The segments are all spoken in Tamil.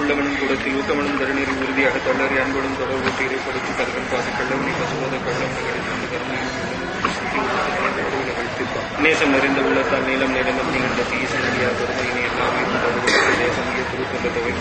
புள்ளவனும் கூடத்தில் ஊக்கமனும் தருநீரில் உறுதியாக தொண்டரை அன்போடும் தொடர்பு தீரைப்படுத்தி கருகன் பாச கள்ளவனை பசுபோத கள்ளம் நகரில் கருணையும் நேசம் நிறைந்த உள்ளத்தால் நீளம் நிறைந்த நீங்கள் ஈசன் அடியா பெருமையினை எல்லாம் தேசம் திருத்தொண்ட தொகை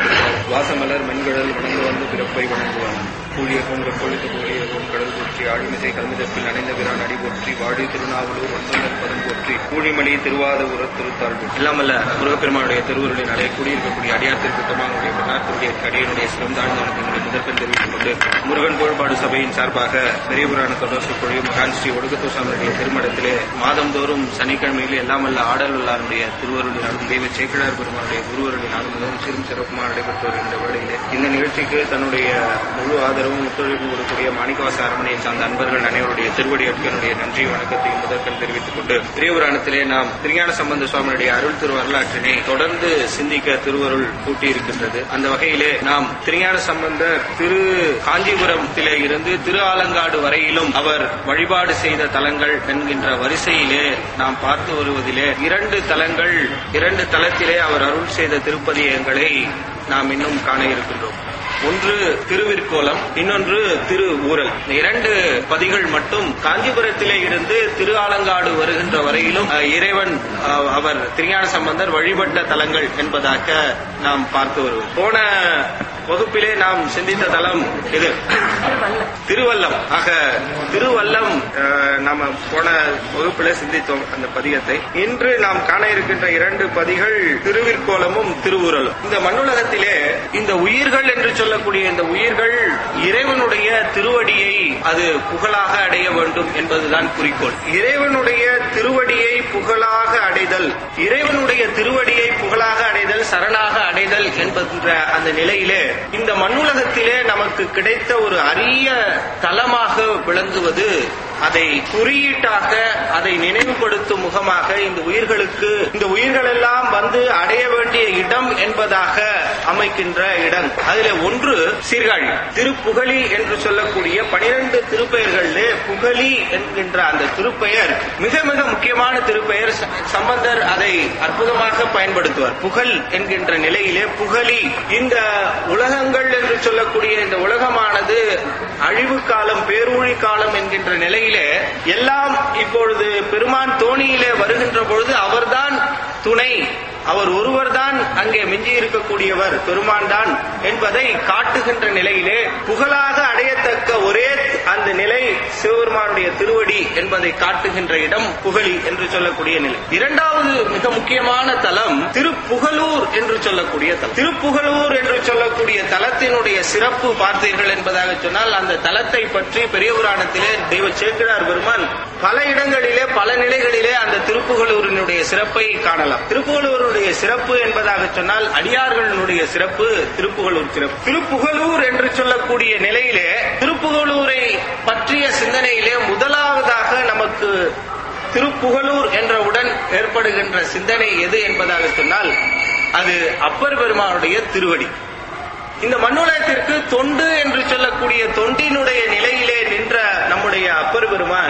வாசமலர் மென்கடல் வணங்கு வந்து பிறப்பை வணங்குவான் கூழியர்க்கும் கற்பொழித்து கூழியர்க்கும் கடல் போற்றி ஆழிமிசை கல்மிதப்பில் அணைந்த பிரான் அடி போற்றி வாடி திருநாவலூர் வந்தனர் பதம் போற்றி கூழிமணி திருவாத உர திருத்தாழ்வு எல்லாமல்ல முருகப்பெருமானுடைய திருவுருளின் அடைய கூடியிருக்கக்கூடிய அடியார் கூட்டமானுடைய மன்னார்த்துடைய அடியனுடைய சிரம் தாழ்ந்த வணக்கங்களை முதற்கண் தெரிவித்துக் கொண்டு முருகன் கோழ்பாடு சபையின் சார்பாக பெரிய புராண தொடர் சொற்பொழிவு மகான் ஸ்ரீ ஒடுக்கத்தூர் சாமியுடைய திருமணத்திலே மாதந்தோறும் சனிக்கிழமையில் எல்லாமல்ல ஆடலுள்ளாருடைய திருவருளினாலும் தெய்வ சேக்கிழார் பெருமானுடைய குருவருளினாலும் மிகவும் சிறும் சிறப்புமாக நடைபெற்று வருகின்ற வேளையிலே இந்த நிகழ்ச்சிக்கு தன்னுடைய முழு ஆதரவும் ஒத்துழைப்பு கொடுக்கக்கூடிய மாணிக்கவாச அரண்மனையை சார்ந்த அன்பர்கள் அனைவருடைய திருவடி அட்கனுடைய நன்றி வணக்கத்தையும் முதற்கண் தெரிவித்துக் கொண்டு திரியபுராணத்திலே நாம் திருஞான சம்பந்த சுவாமியுடைய அருள் திருவரலாற்றினை தொடர்ந்து சிந்திக்க திருவருள் கூட்டியிருக்கின்றது அந்த வகையிலே நாம் திருஞான சம்பந்தர் திரு காஞ்சிபுரத்திலே இருந்து திரு ஆலங்காடு வரையிலும் அவர் வழிபாடு செய்த தலங்கள் என்கின்ற வரிசையிலே நாம் பார்த்து வருவதிலே இரண்டு தலங்கள் இரண்டு தலத்திலே அவர் அருள் செய்த திருப்பதியங்களை நாம் இன்னும் காண இருக்கின்றோம் ஒன்று திருவிற்கோலம் இன்னொன்று திரு ஊரல் இந்த இரண்டு பதிகள் மட்டும் காஞ்சிபுரத்திலே இருந்து திரு ஆலங்காடு வருகின்ற வரையிலும் அஹ், இறைவன் அஹ், அவர் திருஞான சம்பந்தர் வழிபட்ட தலங்கள் என்பதாக நாம் பார்த்து வருவோம் போன வகுப்பிலே நாம் சிந்தித்த தலம் இது திருவல்லம் ஆக திருவல்லம் அஹ், நாம போன வகுப்பிலே சிந்தித்தோம் அந்த பதிகத்தை இன்று நாம் காண இருக்கின்ற இரண்டு பதிகள் திருவிற்கோலமும் திருவுரலும் இந்த மண்ணுலகத்திலே இந்த உயிர்கள் என்று சொல்லக்கூடிய இந்த உயிர்கள் இறைவனுடைய திருவடியை அது புகழாக அடைய வேண்டும் என்பதுதான் குறிக்கோள் இறைவனுடைய திருவடியை புகழாக அடைதல் இறைவனுடைய திருவடியை புகழாக அடைதல் சரணாக அடைதல் என்கின்ற அந்த நிலையிலே இந்த மண்ணுலகத்திலே நமக்கு கிடைத்த ஒரு அரிய தலமாக விளங்குவது அதை குறியீட்டாக அதை நினைவுபடுத்தும் முகமாக இந்த உயிர்களுக்கு இந்த உயிர்கள் எல்லாம் வந்து அடைய வேண்டிய இடம் என்பதாக அமைக்கின்ற இடம் அதிலே ஒன்று சீர்காழி திருப்புகழி என்று சொல்லக்கூடிய பனிரெண்டு திருப்பெயர்களிலே புகழி என்கின்ற அந்த திருப்பெயர் மிக மிக முக்கியமான திருப்பெயர் ச- சம்பந்தர் அதை அற்புதமாக பயன்படுத்துவார் புகழ் என்கின்ற நிலையிலே புகழி இந்த உலகங்கள் என்று சொல்லக்கூடிய இந்த உலகமானது அழிவு காலம் பேரூழி காலம் என்கின்ற நிலையிலே எல்லாம் இப்பொழுது பெருமான் தோணியிலே வருகின்ற பொழுது அவர்தான் துணை அவர் ஒருவர்தான் அங்கே மிஞ்சி இருக்கக்கூடியவர் பெருமான் தான் என்பதை காட்டுகின்ற நிலையிலே புகழாக அடையத்தக்க ஒரே அந்த நிலை சிவபெருமானுடைய திருவடி என்பதை காட்டுகின்ற இடம் புகழி என்று சொல்லக்கூடிய நிலை இரண்டாவது மிக முக்கியமான தலம் திருப்புகலூர் என்று சொல்லக்கூடிய தலம் திருப்புகலூர் என்று சொல்லக்கூடிய தலத்தினுடைய சிறப்பு பார்த்தீர்கள் என்பதாக சொன்னால் அந்த தலத்தை பற்றி பெரிய புராணத்திலே தெய்வ சேக்கிழார் பெருமான் பல இடங்களிலே பல நிலைகளிலே அந்த திருப்புகலூரினுடைய சிறப்பை காணலாம் திருப்புகலூருடைய சிறப்பு என்பதாக சொன்னால் அடியார்களுடைய சிறப்பு திருப்புகலூர் சிறப்பு திருப்புகலூர் என்று சொல்லக்கூடிய நிலையிலே திருப்புகலூரை பற்றிய சிந்தனையிலே முதலாவதாக நமக்கு திருப்புகலூர் என்றவுடன் ஏற்படுகின்ற சிந்தனை எது என்பதாக சொன்னால் அது அப்பர் பெருமானுடைய திருவடி இந்த மண்ணுலகத்திற்கு தொண்டு என்று சொல்லக்கூடிய தொண்டினுடைய நிலையிலே நின்ற நம்முடைய அப்பர் பெருமான்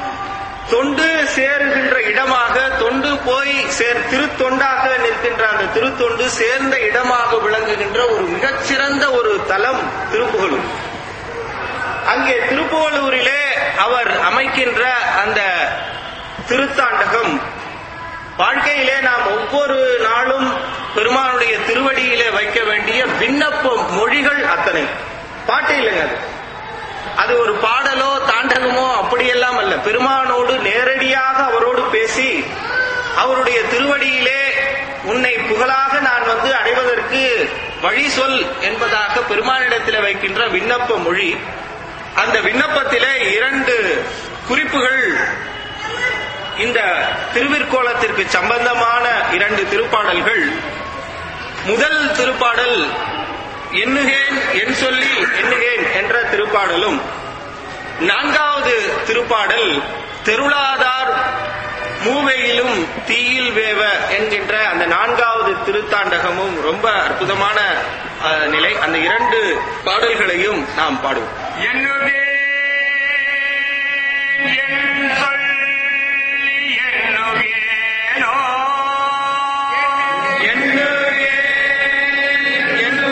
தொண்டு சேருகின்ற இடமாக தொண்டு போய் சேர் திருத்தொண்டாக நிற்கின்ற அந்த திருத்தொண்டு சேர்ந்த இடமாக விளங்குகின்ற ஒரு மிகச்சிறந்த ஒரு தலம் திருப்புகலூர் அங்கே திருப்புகலூரிலே அவர் அமைக்கின்ற அந்த திருத்தாண்டகம் வாழ்க்கையிலே நாம் ஒவ்வொரு நாளும் பெருமானுடைய திருவடியிலே வைக்க வேண்டிய விண்ணப்ப மொழிகள் அத்தனை பாட்டு இல்லைங்க அது அது ஒரு பாடலோ தாண்டகமோ அப்படியெல்லாம் அல்ல பெருமானோடு நேரடியாக அவரோடு பேசி அவருடைய திருவடியிலே உன்னை புகழாக நான் வந்து அடைவதற்கு வழி சொல் என்பதாக பெருமானிடத்தில் வைக்கின்ற விண்ணப்ப மொழி அந்த விண்ணப்பத்திலே இரண்டு குறிப்புகள் இந்த திருவிற்கோலத்திற்கு சம்பந்தமான இரண்டு திருப்பாடல்கள் முதல் திருப்பாடல் எண்ணுகேன் என் சொல்லி எண்ணுகேன் என்ற திருப்பாடலும் நான்காவது திருப்பாடல் தெருளாதார் மூவையிலும் தீயில் வேவ என்கின்ற அந்த நான்காவது திருத்தாண்டகமும் ரொம்ப அற்புதமான அஹ், நிலை அந்த இரண்டு பாடல்களையும் நாம் பாடுவோம் என்னுடைய என் சொல்லி எண்ணுவேனோ எண்ணுகேன் என்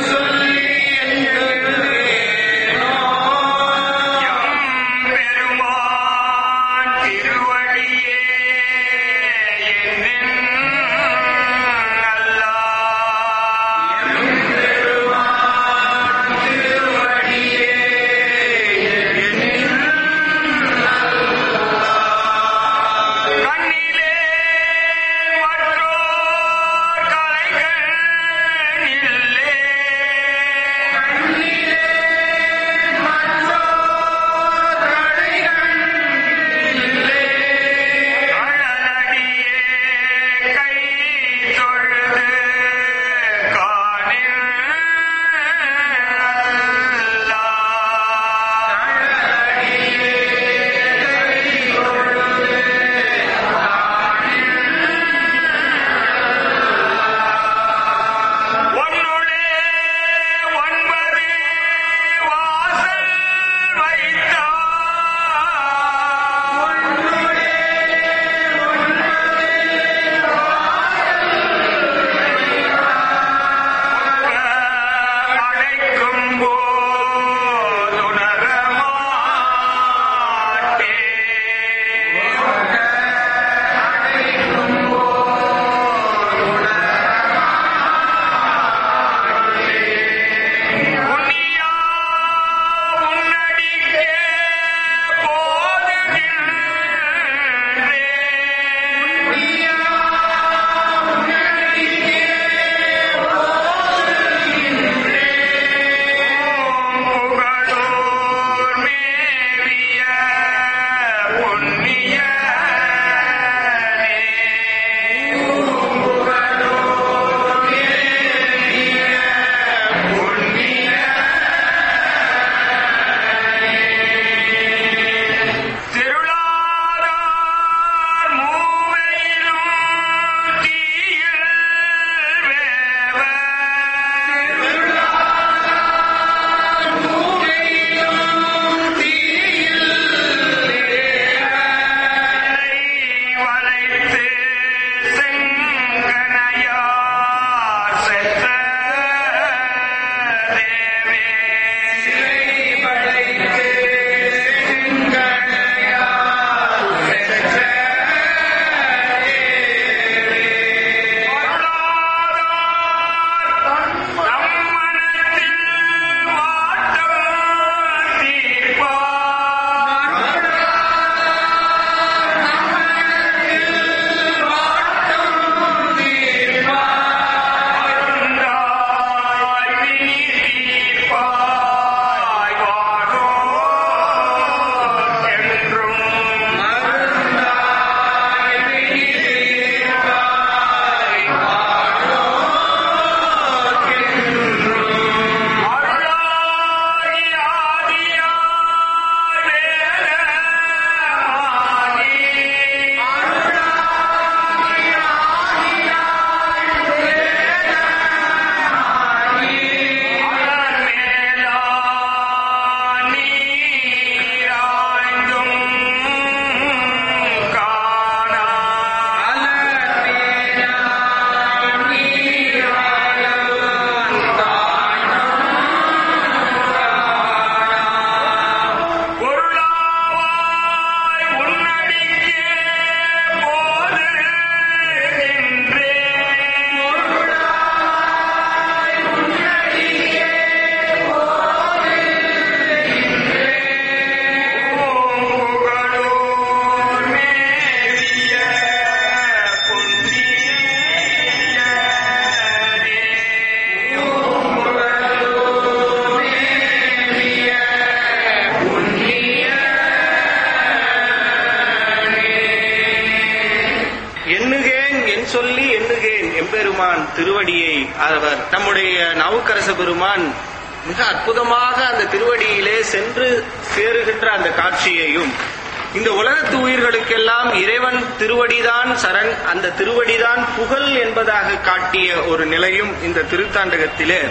பெருமான் திருவடியை அவர் நம்முடைய நாவுக்கரச பெருமான் மிக அற்புதமாக அந்த திருவடியிலே சென்று சேருகின்ற அந்த காட்சியையும் இந்த உலகத்து உயிர்களுக்கெல்லாம் இறைவன் திருவடிதான் சரண் அந்த திருவடிதான் புகழ் என்பதாக காட்டிய ஒரு நிலையும் இந்த திருத்தாண்டகத்திலே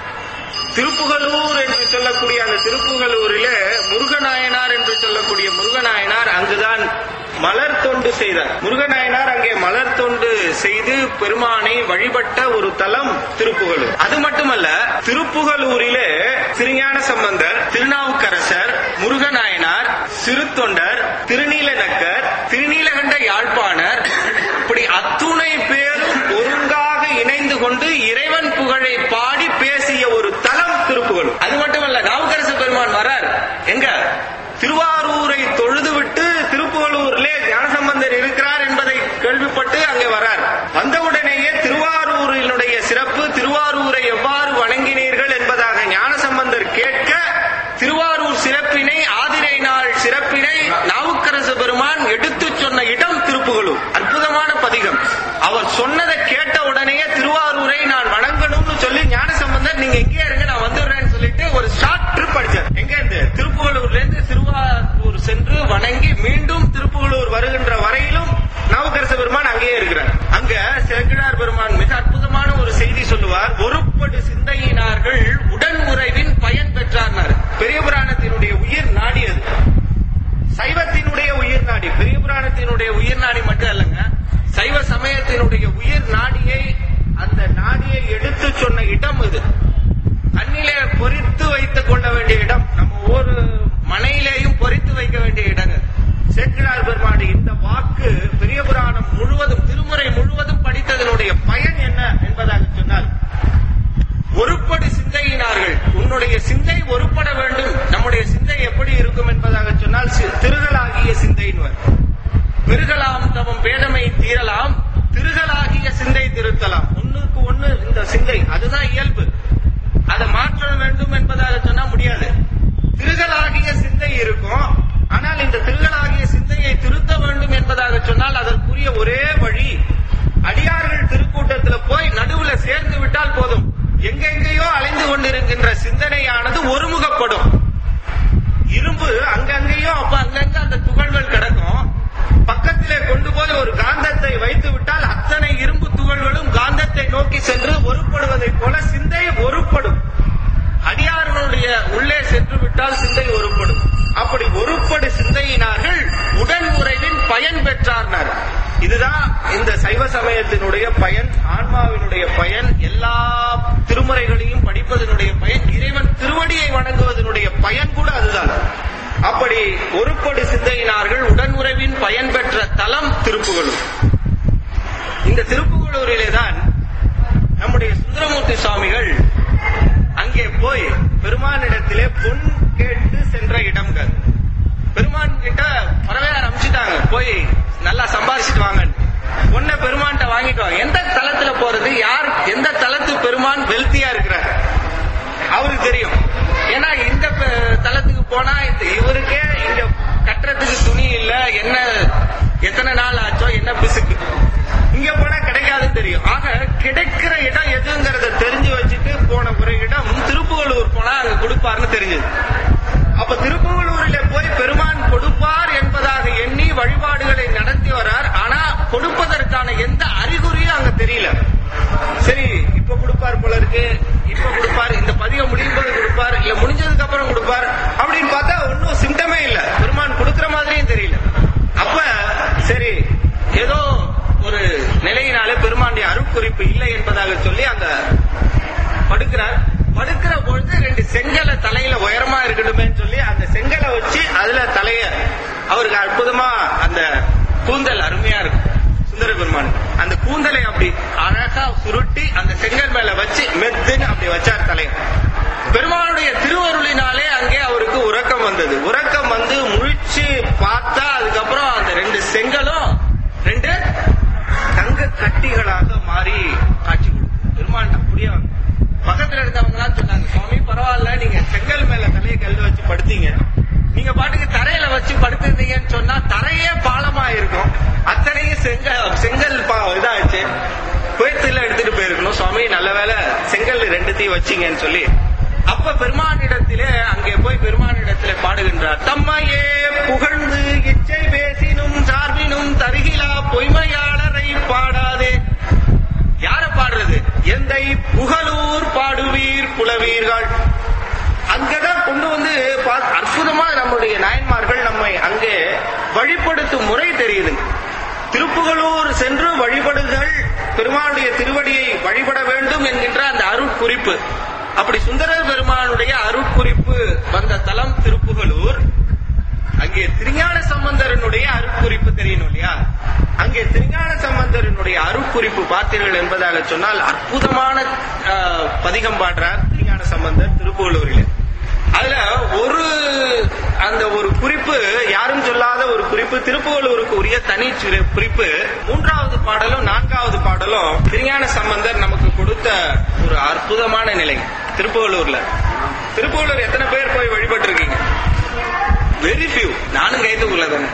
திருப்புகலூர் என்று சொல்லக்கூடிய அந்த திருப்புகலூரிலே முருகநாயனார் என்று சொல்லக்கூடிய முருகநாயனார் அங்குதான் மலர் தொண்டு செய்தார் முருகநாயனார் அங்கே மலர் தொண்டு செய்து பெருமானை வழிபட்ட ஒரு தலம் திருப்புகலூர் அது மட்டுமல்ல திருப்புகலூரிலே திருஞான சம்பந்தர் திருநாவுக்கரசர் முருகநாயனார் சிறுத்தொண்டர் திருநீலநக்கர் திருநீலகண்ட யாழ்ப்பாணர் இப்படி அத்துணை பேரும் ஒருங்காக இணைந்து கொண்டு இறைவன் புகழை பாடி பேசிய ஒரு தலம் திருப்புகலூர் அது மட்டுமல்ல நாவுக்கரசு பெருமான் வரார் எங்க திருவாரூரை தொழுதுவிட்டு திருப்புகலூரிலே ஞானசம்பந்தர் இருக்கிறார் என்பதை கேள்விப்பட்டு அங்கே வரார் வந்தவுடனேயே திருவாரூரினுடைய சிறப்பு திருவாரூரை எவ்வாறு வணங்கினீர்கள் என்பதாக ஞானசம்பந்தர் கேட்க திருவாரூர் சிறப்பினை ஆதிரை நாள் சிறப்பினை நாவுக்கரசு பெருமான் எடுத்துச் சொன்ன இடம் திருப்புகலூர் அற்புதமான பதிகம் அவர் சொன்னதை கேட்ட உடனேயே திருவாரூரை நான் வணங்கணும்னு சொல்லி ஞானசம்பந்தர் நீங்க எங்கே இருங்க நான் வந்துடுறேன்னு சொல்லிட்டு ஒரு ஷார்ட் ட்ரிப் அடிச்சார் எங்க இருந்து திருப்புகலூர்ல இருந்து திருவாரூர் சென்று வணங்கி மீண்டும் திருப்புகலூர் வருகின்ற வரையிலும் நாவுக்கரச பெருமான் அங்கேயே இருக்கிறார் அங்க சேக்கிழார் பெருமான் மிக அற்புதமான ஒரு செய்தி சொல்லுவார் ஒருப்படு சிந்தையினார்கள் உடன் உறைவின் பயன் பெற்றார்னார் பெரிய புராணத்தினுடைய உயிர் நாடி அது சைவத்தினுடைய உயிர் நாடி பெரிய புராணத்தினுடைய உயிர் நாடி மட்டும் அல்லங்க சைவ சமயத்தினுடைய உயிர் நாடியை அந்த நாடியை எடுத்து சொன்ன இடம் இது கண்ணிலே பொறித்து வைத்துக் கொள்ள வேண்டிய இடம் நம்ம ஒவ்வொரு மனையிலேயும் பொறித்து வைக்க வேண்டிய இடங்கள் சேக்கிழார் பெருமாடி இந்த வாக்கு பெரிய புராணம் முழுவதும் திருமுறை முழுவதும் படித்ததனுடைய பயன் என்ன என்பதாக சொன்னால் ஒருபடி சிந்தையினார்கள் உன்னுடைய சிந்தை ஒருபட வேண்டும் நம்முடைய சிந்தை எப்படி இருக்கும் என்பதாக சொன்னால் சி- திருகலாகிய சிந்தையின்வர் பெருகலாம் தவம் பேதமை தீரலாம் திருகலாகிய சிந்தை திருத்தலாம் ஒண்ணுக்கு ஒண்ணு இந்த சிந்தை அதுதான் இயல்பு அதை மாற்ற வேண்டும் என்பதாக சொன்னா முடியாது திருகலாகிய சிந்தை இருக்கும் ஆனால் இந்த திருகலாகிய சிந்தையை திருத்த வேண்டும் என்பதாக சொன்னால் அதற்குரிய ஒரே வழி அடியார்கள் திருக்கூட்டத்துல போய் நடுவுல சேர்ந்து விட்டால் போதும் எங்கெங்கேயோ அலைந்து கொண்டிருக்கின்ற சிந்தனையானது ஒருமுகப்படும் இரும்பு அங்கங்கேயும் அப்ப அங்கங்க அந்த துகள்கள் கிடக்கும் பக்கத்திலே கொண்டு போய் ஒரு காந்தத்தை வைத்து விட்டால் அத்தனை இரும்பு துகள்களும் காந்தத்தை நோக்கி சென்று ஒருப்படுவதைப் போல சிந்தை ஒருப்படும் அடியார்களுடைய உள்ளே சென்று விட்டால் சிந்தை ஒருப்படும் அப்படி ஒருப்படு சிந்தையினார்கள் உடன் உறைவின் பயன் பெற்றார்னர் இதுதான் இந்த சைவ சமயத்தினுடைய பயன் ஆன்மாவினுடைய பயன் எல்லா திருமுறைகளையும் படிப்பதனுடைய பயன் இறைவன் திருவடியை வணங்குவதனுடைய பயன் கூட அதுதான் அப்படி ஒருப்படு சிந்தையினார்கள் உடன் உறவின் பயன் பெற்ற தலம் திருப்புகலூர் இந்த திருப்புகலூரிலே தான் நம்முடைய சுந்தரமூர்த்தி சுவாமிகள் அங்கே போய் பெருமானிடத்திலே பொன் கேட்டு சென்ற இடம்கள் பெருமான் கிட்ட பறவையார் அமிச்சிட்டாங்க போய் நல்லா சம்பாதிச்சிட்டு வாங்க பொண்ணை பெருமான்கிட்ட வாங்கிட்டு வாங்க எந்த தலத்துல போறது யார் எந்த தலத்து பெருமான் வெல்த்தியா இருக்கிறார் அவருக்கு தெரியும் ஏன்னா இந்த ப- தலத்துக்கு போனா இந்த இவருக்கே இங்க கட்டுறதுக்கு துணி இல்ல என்ன எத்தனை நாள் ஆச்சோ என்ன பிசுக்கு இங்க போனா கிடைக்காதுன்னு தெரியும் ஆக கிடைக்கிற இடம் எதுங்கிறத தெரிஞ்சு வச்சுட்டு போன ஒரு இடம் திருப்புகலூர் போனா அங்க கொடுப்பாருன்னு தெரிஞ்சது அப்ப திருப்புகலூரில போய் பெருமான் கொடுப்பார் என்பதாக எண்ணி வழிபாடுகளை நடத்தி வரார் ஆனா கொடுப்பதற்கான எந்த அறிகுறியும் அங்க தெரியல சரி இப்ப கொடுப்பார் போல இருக்கு இப்ப கொடுப்பார் இந்த பதிகம் முடியும் போது கொடுப்பார் இல்ல முடிஞ்சதுக்கு அப்புறம் கொடுப்பார் அப்படின்னு பார்த்தா ஒன்னும் சிம்டமே இல்ல பெருமான் கொடுக்கிற மாதிரியும் தெரியல அப்ப சரி ஏதோ ஒரு நிலையினாலே பெருமானுடைய அருட்குறிப்பு இல்லை என்பதாக சொல்லி அங்க படுக்கிறார் படுக்கிற பொழுது ரெண்டு செங்கலை தலையில உயரமா இருக்கட்டுமேன்னு சொல்லி அந்த செங்கலை வச்சு அதுல தலைய அவருக்கு அற்புதமா அந்த கூந்தல் அருமையா இருக்கும் சுந்தர பெருமான் அந்த கூந்தலை அப்படி அழகா சுருட்டி அந்த செங்கல் மேல வச்சு மெத்துன்னு அப்படி வச்சார் தலைய பெருமானுடைய திருவருளினாலே அங்கே அவருக்கு உறக்கம் வந்தது உறக்கம் வந்து முழிச்சு பார்த்தா அதுக்கப்புறம் அந்த ரெண்டு செங்கலும் ரெண்டு தங்க கட்டிகளாக மாறி காட்சி கொடுக்கும் பெருமான் அப்படியே பக்கத்துல இருந்தவங்க எல்லாம் சொன்னாங்க சுவாமி பரவாயில்ல நீங்க செங்கல் மேல தலையை கல் வச்சு படுத்தீங்க நீங்க பாட்டுக்கு தரையில வச்சு படுத்திருந்தீங்கன்னு சொன்னா தரையே பாலமா இருக்கும் அத்தனையும் செங்கல் செங்கல் பா- இதாச்சு குயத்துல எடுத்துட்டு போயிருக்கணும் சுவாமி நல்ல வேளை செங்கல் ரெண்டுத்தையும் வச்சீங்கன்னு சொல்லி அப்ப பெருமானிடத்திலே அங்கே போய் பெருமானிடத்திலே பாடுகின்றார் தம்மையே புகழ்ந்து இச்சை பேசினும் சார்பினும் தருகிலா பொய்மையாளரை பாடாதே யார பாடுறது எந்தை புகழூர் பாடுவீர் புலவீர்கள் அங்கதான் கொண்டு வந்து பா- அற்புதமா நம்முடைய நாயன்மார்கள் நம்மை அங்கே வழிபடுத்தும் முறை தெரியுது திருப்புகலூர் சென்று வழிபடுதல் பெருமானுடைய திருவடியை வழிபட வேண்டும் என்கின்ற அந்த அருட்குறிப்பு அப்படி சுந்தரர் பெருமானுடைய அருட்குறிப்பு வந்த தலம் திருப்புகலூர் அங்கே திருஞான சம்பந்தரனுடைய அருட்குறிப்பு தெரியணும் இல்லையா அங்கே திருஞான சம்பந்தரனுடைய அருட்குறிப்பு பார்த்தீர்கள் என்பதாக சொன்னால் அற்புதமான ஆஹ், பதிகம் பாடுறார் திருஞான சம்பந்தர் திருப்புகலூரிலே அதுல ஒரு அந்த ஒரு குறிப்பு யாரும் சொல்லாத ஒரு குறிப்பு திருப்புகலூருக்கு உரிய தனி சிறு- குறிப்பு மூன்றாவது பாடலும் நான்காவது பாடலும் திருஞான சம்பந்தர் நமக்கு கொடுத்த ஒரு அற்புதமான நிலை திருப்புகலூர்ல திருப்புகலூர் எத்தனை பேர் போய் வழிபட்டு இருக்கீங்க வெரி ஃபியூ நானும் கைதுக்குள்ள தானே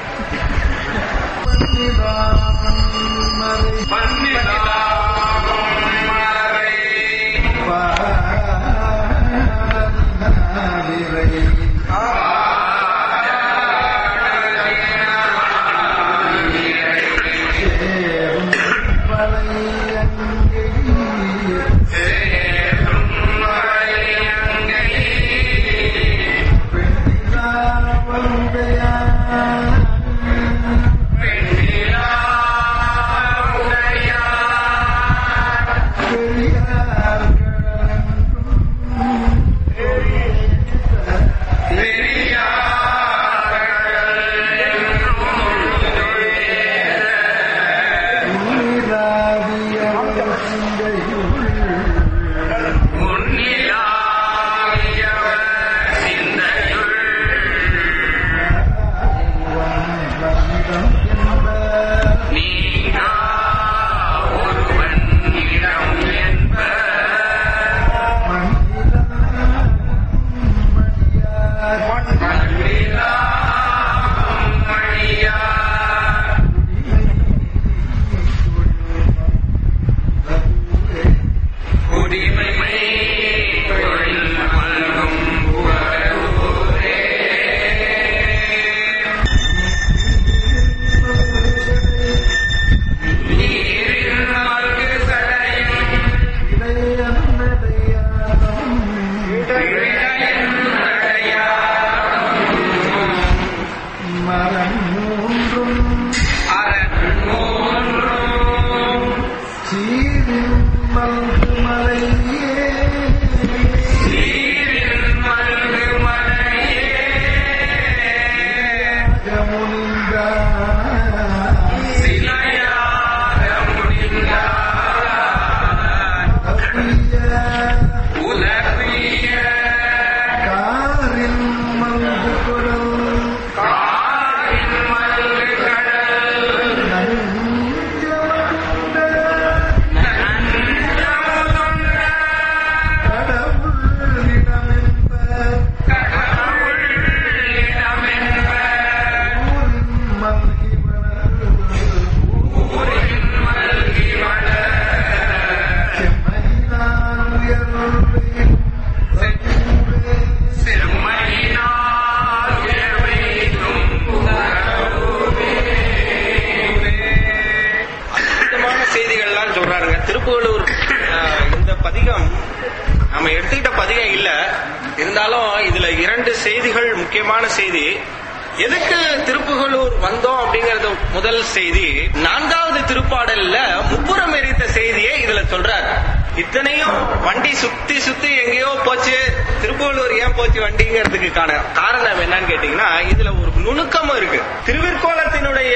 அற்புதமான செய்திகள்லாம் சொல்றாருங்க திருப்புகலூர் ஆஹ், இந்த பதிகம் நம்ம எடுத்துக்கிட்ட பதிகம் இல்ல இருந்தாலும் இதுல இரண்டு செய்திகள் முக்கியமான செய்தி எதுக்கு திருப்புகலூர் வந்தோம் அப்படிங்கறது முதல் செய்தி நான்காவது திருப்பாடல்ல முப்புறம் எரித்த செய்தியை இதுல சொல்றாரு இத்தனையும் வண்டி சுத்தி சுத்தி எங்கேயோ போச்சு திருப்புகலூர் ஏன் போச்சு வண்டிங்கிறதுக்கு காண- காரணம் என்னன்னு கேட்டீங்கன்னா இதுல ஒரு நுணுக்கமும் இருக்கு திருவிற்கோலத்தினுடைய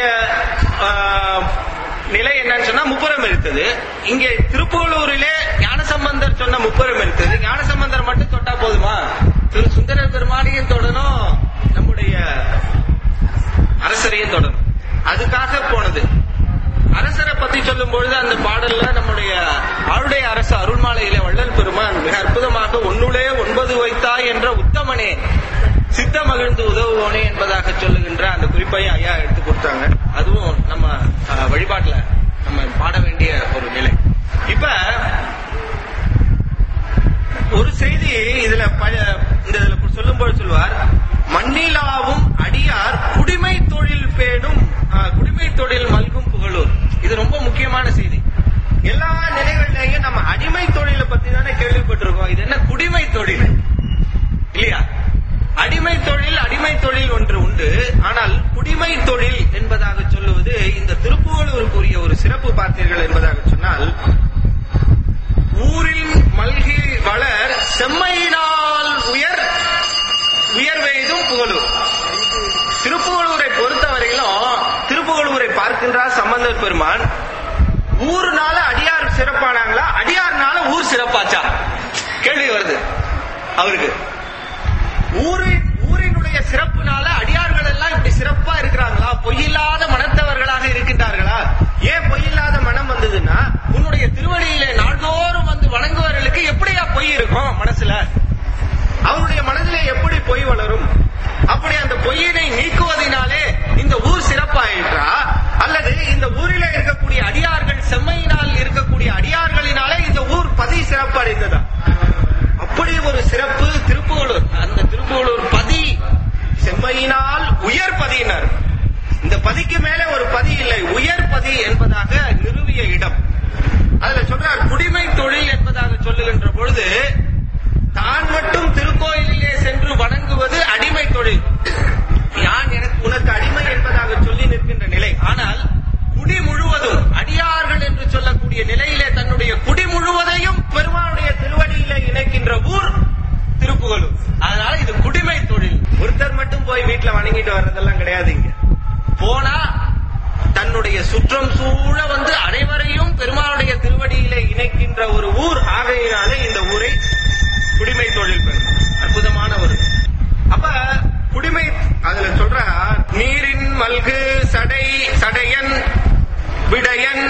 ஆஹ், நிலை என்னன்னு சொன்னா முப்புறம் எடுத்தது இங்கே திருப்புகலூரிலே ஞானசம்பந்தர் சொன்ன முப்புறம் எடுத்தது ஞானசம்பந்தர் மட்டும் தொட்டா போதுமா திரு சுந்தரர் பெருமானையும் தொடணும் நம்முடைய அரசரையும் தொடணும் அதுக்காக போனது அரசரை பத்தி சொல்லும் பொழுது அந்த பாடல்ல நம்முடைய ஆளுடைய அரசு அருள்மாலையில வள்ளல் பெருமான் மிக அற்புதமாக ஒன்னுளே ஒன்பது வைத்தாய் என்ற உத்தமனே சித்த மகிழ்ந்து உதவுவோனே என்பதாக சொல்லுகின்ற அந்த குறிப்பையும் ஐயா எடுத்து கொடுத்தாங்க அதுவும் நம்ம அஹ், வழிபாட்டுல நம்ம பாட வேண்டிய ஒரு நிலை இப்ப ஒரு செய்தி இதுல ப- இந்த இதுல சொல்லும்போது சொல்லுவார் மண்ணிலாவும் அடியார் குடிமை தொழில் பேணும் ஆஹ், குடிமை தொழில் மல்கும் புகழூர் இது ரொம்ப முக்கியமான செய்தி எல்லா நிலைகளிலேயும் நம்ம அடிமை தொழிலை பத்தி தானே கேள்விப்பட்டிருக்கோம் இது என்ன குடிமை தொழில் இல்லையா அடிமை தொழில் அடிமை தொழில் ஒன்று உண்டு ஆனால் குடிமை தொழில் என்பதாக சொல்லுவது இந்த திருப்புகலூருக்குரிய ஒரு சிறப்பு பார்த்தீர்கள் என்பதாக சொன்னால் ஊரில் மல்கி வளர் செம்மையினால் உயர் உயர்வெய்தும் புகழூர் திருப்புகலூரை பொறுத்தவரையிலும் திருப்புகலூரை பார்க்கின்றார் சம்பந்தர் பெருமான் ஊருனால அடியார் சிறப்பானாங்களா அடியார்னால ஊர் சிறப்பாச்சா கேள்வி வருது அவருக்கு ஊரின் ஊரினுடைய சிறப்புனால அடியார்கள் எல்லாம் இப்படி சிறப்பா இருக்கிறாங்களா பொய்யில்லாத மனத்தவர்களாக இருக்கின்றார்களா ஏன் பொய்யில்லாத மனம் வந்ததுன்னா உன்னுடைய திருவடியிலே நாள்தோறும் வந்து வணங்குவவர்களுக்கு எப்படியா பொய் இருக்கும் மனசுல அவருடைய மனதிலே எப்படி பொய் வளரும் அப்படி அந்த பொய்யினை நீக்குவதனாலே இந்த ஊர் சிறப்பாயிற்றா அல்லது இந்த ஊரிலே இருக்கக்கூடிய அடியார்கள் செம்மையினால் இருக்கக்கூடிய அடியார்களினாலே இந்த ஊர் பதி சிறப்படைந்ததா அப்படி ஒரு சிறப்பு திருப்புகலூர் அந்த திருப்புகலூர் பதி செம்மையினால் உயர் பதியினர் இந்த பதிக்கு மேலே ஒரு பதி இல்லை உயர் பதி என்பதாக நிறுவிய இடம் அதுல சொல்றார் குடிமை தொழில் என்பதாக சொல்லுகின்ற பொழுது தான் மட்டும் திருக்கோயிலிலே சென்று வணங்குவது அடிமை தொழில் யான் எனக்கு உனக்கு அடிமை என்பதாக சொல்லி நிற்கின்ற நிலை ஆனால் குடி முழுவதும் அடியார்கள் என்று சொல்லக்கூடிய நிலையிலே தன்னுடைய குடி முழுவதையும் பெருமானுடைய திருவடியிலே இணைக்கின்ற ஊர் திருப்புகலூர் அதனால இது குடிமை தொழில் ஒருத்தர் மட்டும் போய் வீட்டுல வணங்கிட்டு வர்றதெல்லாம் கிடையாது இங்க போனா தன்னுடைய சுற்றம் சூழ வந்து அனைவரையும் பெருமானுடைய திருவடியிலே இணைக்கின்ற ஒரு ஊர் ஆகையினாலே இந்த ஊரை குடிமை தொழில் பெறும் அற்புதமான ஒரு அப்ப குடிமை அதுல சொல்ற நீரின் மல்கு சடை சடையன் விடையன்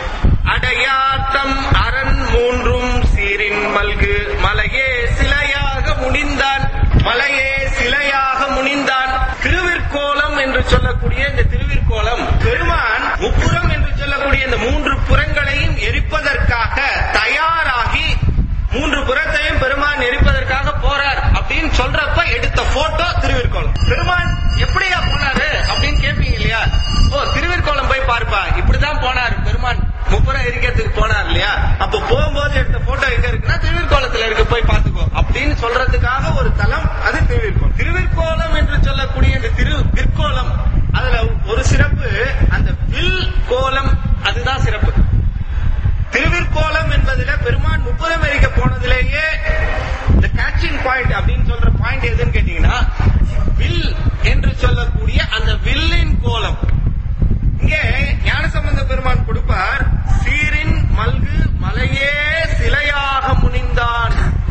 அடையாத்தம் அரண் மூன்றும் சீரின் மல்கு மலையே சிலையாக முனிந்தான் மலையே சிலையாக முனிந்தான் திருவிற்கோலம் என்று சொல்லக்கூடிய இந்த திருவிற்கோலம் பெருமான் முப்புறம் என்று சொல்லக்கூடிய இந்த மூன்று புறங்களையும் எரிப்பதற்காக தயாராகி மூன்று புறத்தையும் பெருமான் எரிப்பதற்காக போறார் அப்படின்னு சொல்றப்ப எடுத்த போட்டோ திருவிற்கோலம் பெருமான் எப்படியா போனாரு அப்படின்னு கேட்பீங்க இல்லையா ஓ திருவிற்கோலம் போய் பார்ப்பா இப்படிதான் போனார் பெருமான் முப்புறம் எரிக்கிறதுக்கு போனார் இல்லையா அப்ப போகும்போது எடுத்த போட்டோ எங்க இருக்குன்னா திருவிற்கோலத்துல இருக்கு போய் பார்த்துக்கோ அப்படின்னு சொல்றதுக்காக ஒரு தலம் அது திருவிற்கோலம் திருவிற்கோலம் என்று சொல்லக்கூடிய இந்த திரு விற்கோலம் அதுல ஒரு சிறப்பு அந்த வில் கோலம் அதுதான் சிறப்பு திருவிற்கோலம் என்பதுல பெருமான் முப்பதம் வரைக்க போனதிலேயே இந்த கேட்சிங் பாயிண்ட் அப்படின்னு சொல்ற பாயிண்ட் எதுன்னு கேட்டீங்கன்னா வில் என்று சொல்லக்கூடிய அந்த வில்லின் கோலம் இங்கே ஞானசம்பந்த பெருமான் கொடுப்பார் சீரின் மல்கு மலையே சிலையாக முனிந்தான்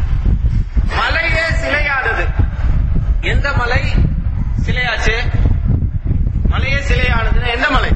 மலையே சிலையானது எந்த மலை சிலையாச்சு மலையே சிலையானதுன்னா எந்த மலை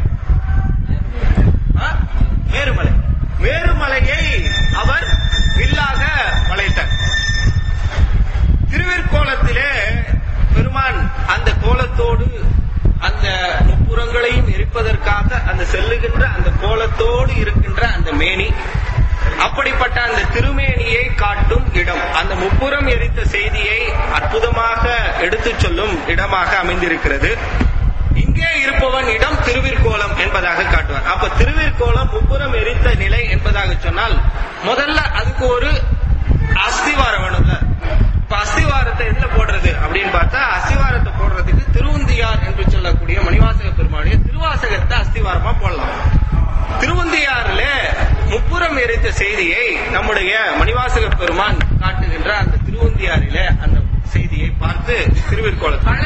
ஆ? மேருமலை மேருமலையை அவர் வில்லாக வளைத்தார் திருவிற்கோலத்திலே பெருமான் அந்த கோலத்தோடு அந்த முப்புறங்களையும் எரிப்பதற்காக அந்த செல்லுகின்ற அந்த கோலத்தோடு இருக்கின்ற அந்த மேனி அப்படிப்பட்ட அந்த திருமேனியை காட்டும் இடம் அந்த முப்புறம் எரித்த செய்தியை அற்புதமாக எடுத்துச் சொல்லும் இடமாக அமைந்திருக்கிறது இங்கே இருப்பவன் இடம் திருவிற்கோலம் என்பதாக காட்டுவார் அப்ப திருவிற்கோலம் முப்புறம் எரித்த நிலை என்பதாக சொன்னால் முதல்ல அதுக்கு ஒரு அஸ்திவாரம் வேணும்ல இப்ப அஸ்திவாரத்தை எதுல போடுறது அப்படின்னு பார்த்தா அஸ்திவாரத்தை போடுறதுக்கு திருவுந்தியார் என்று சொல்லக்கூடிய மணிவாசக பெருமாளுடைய திருவாசகத்தை அஸ்திவாரமா போடலாம் திருவந்தியாறுல முப்புறம் எரித்த செய்தியை நம்முடைய மணிவாசக பெருமான் காட்டுகின்ற அந்த திருவந்தியாரில அந்த செய்தியை பார்த்து திருவிற்கோளத்தில்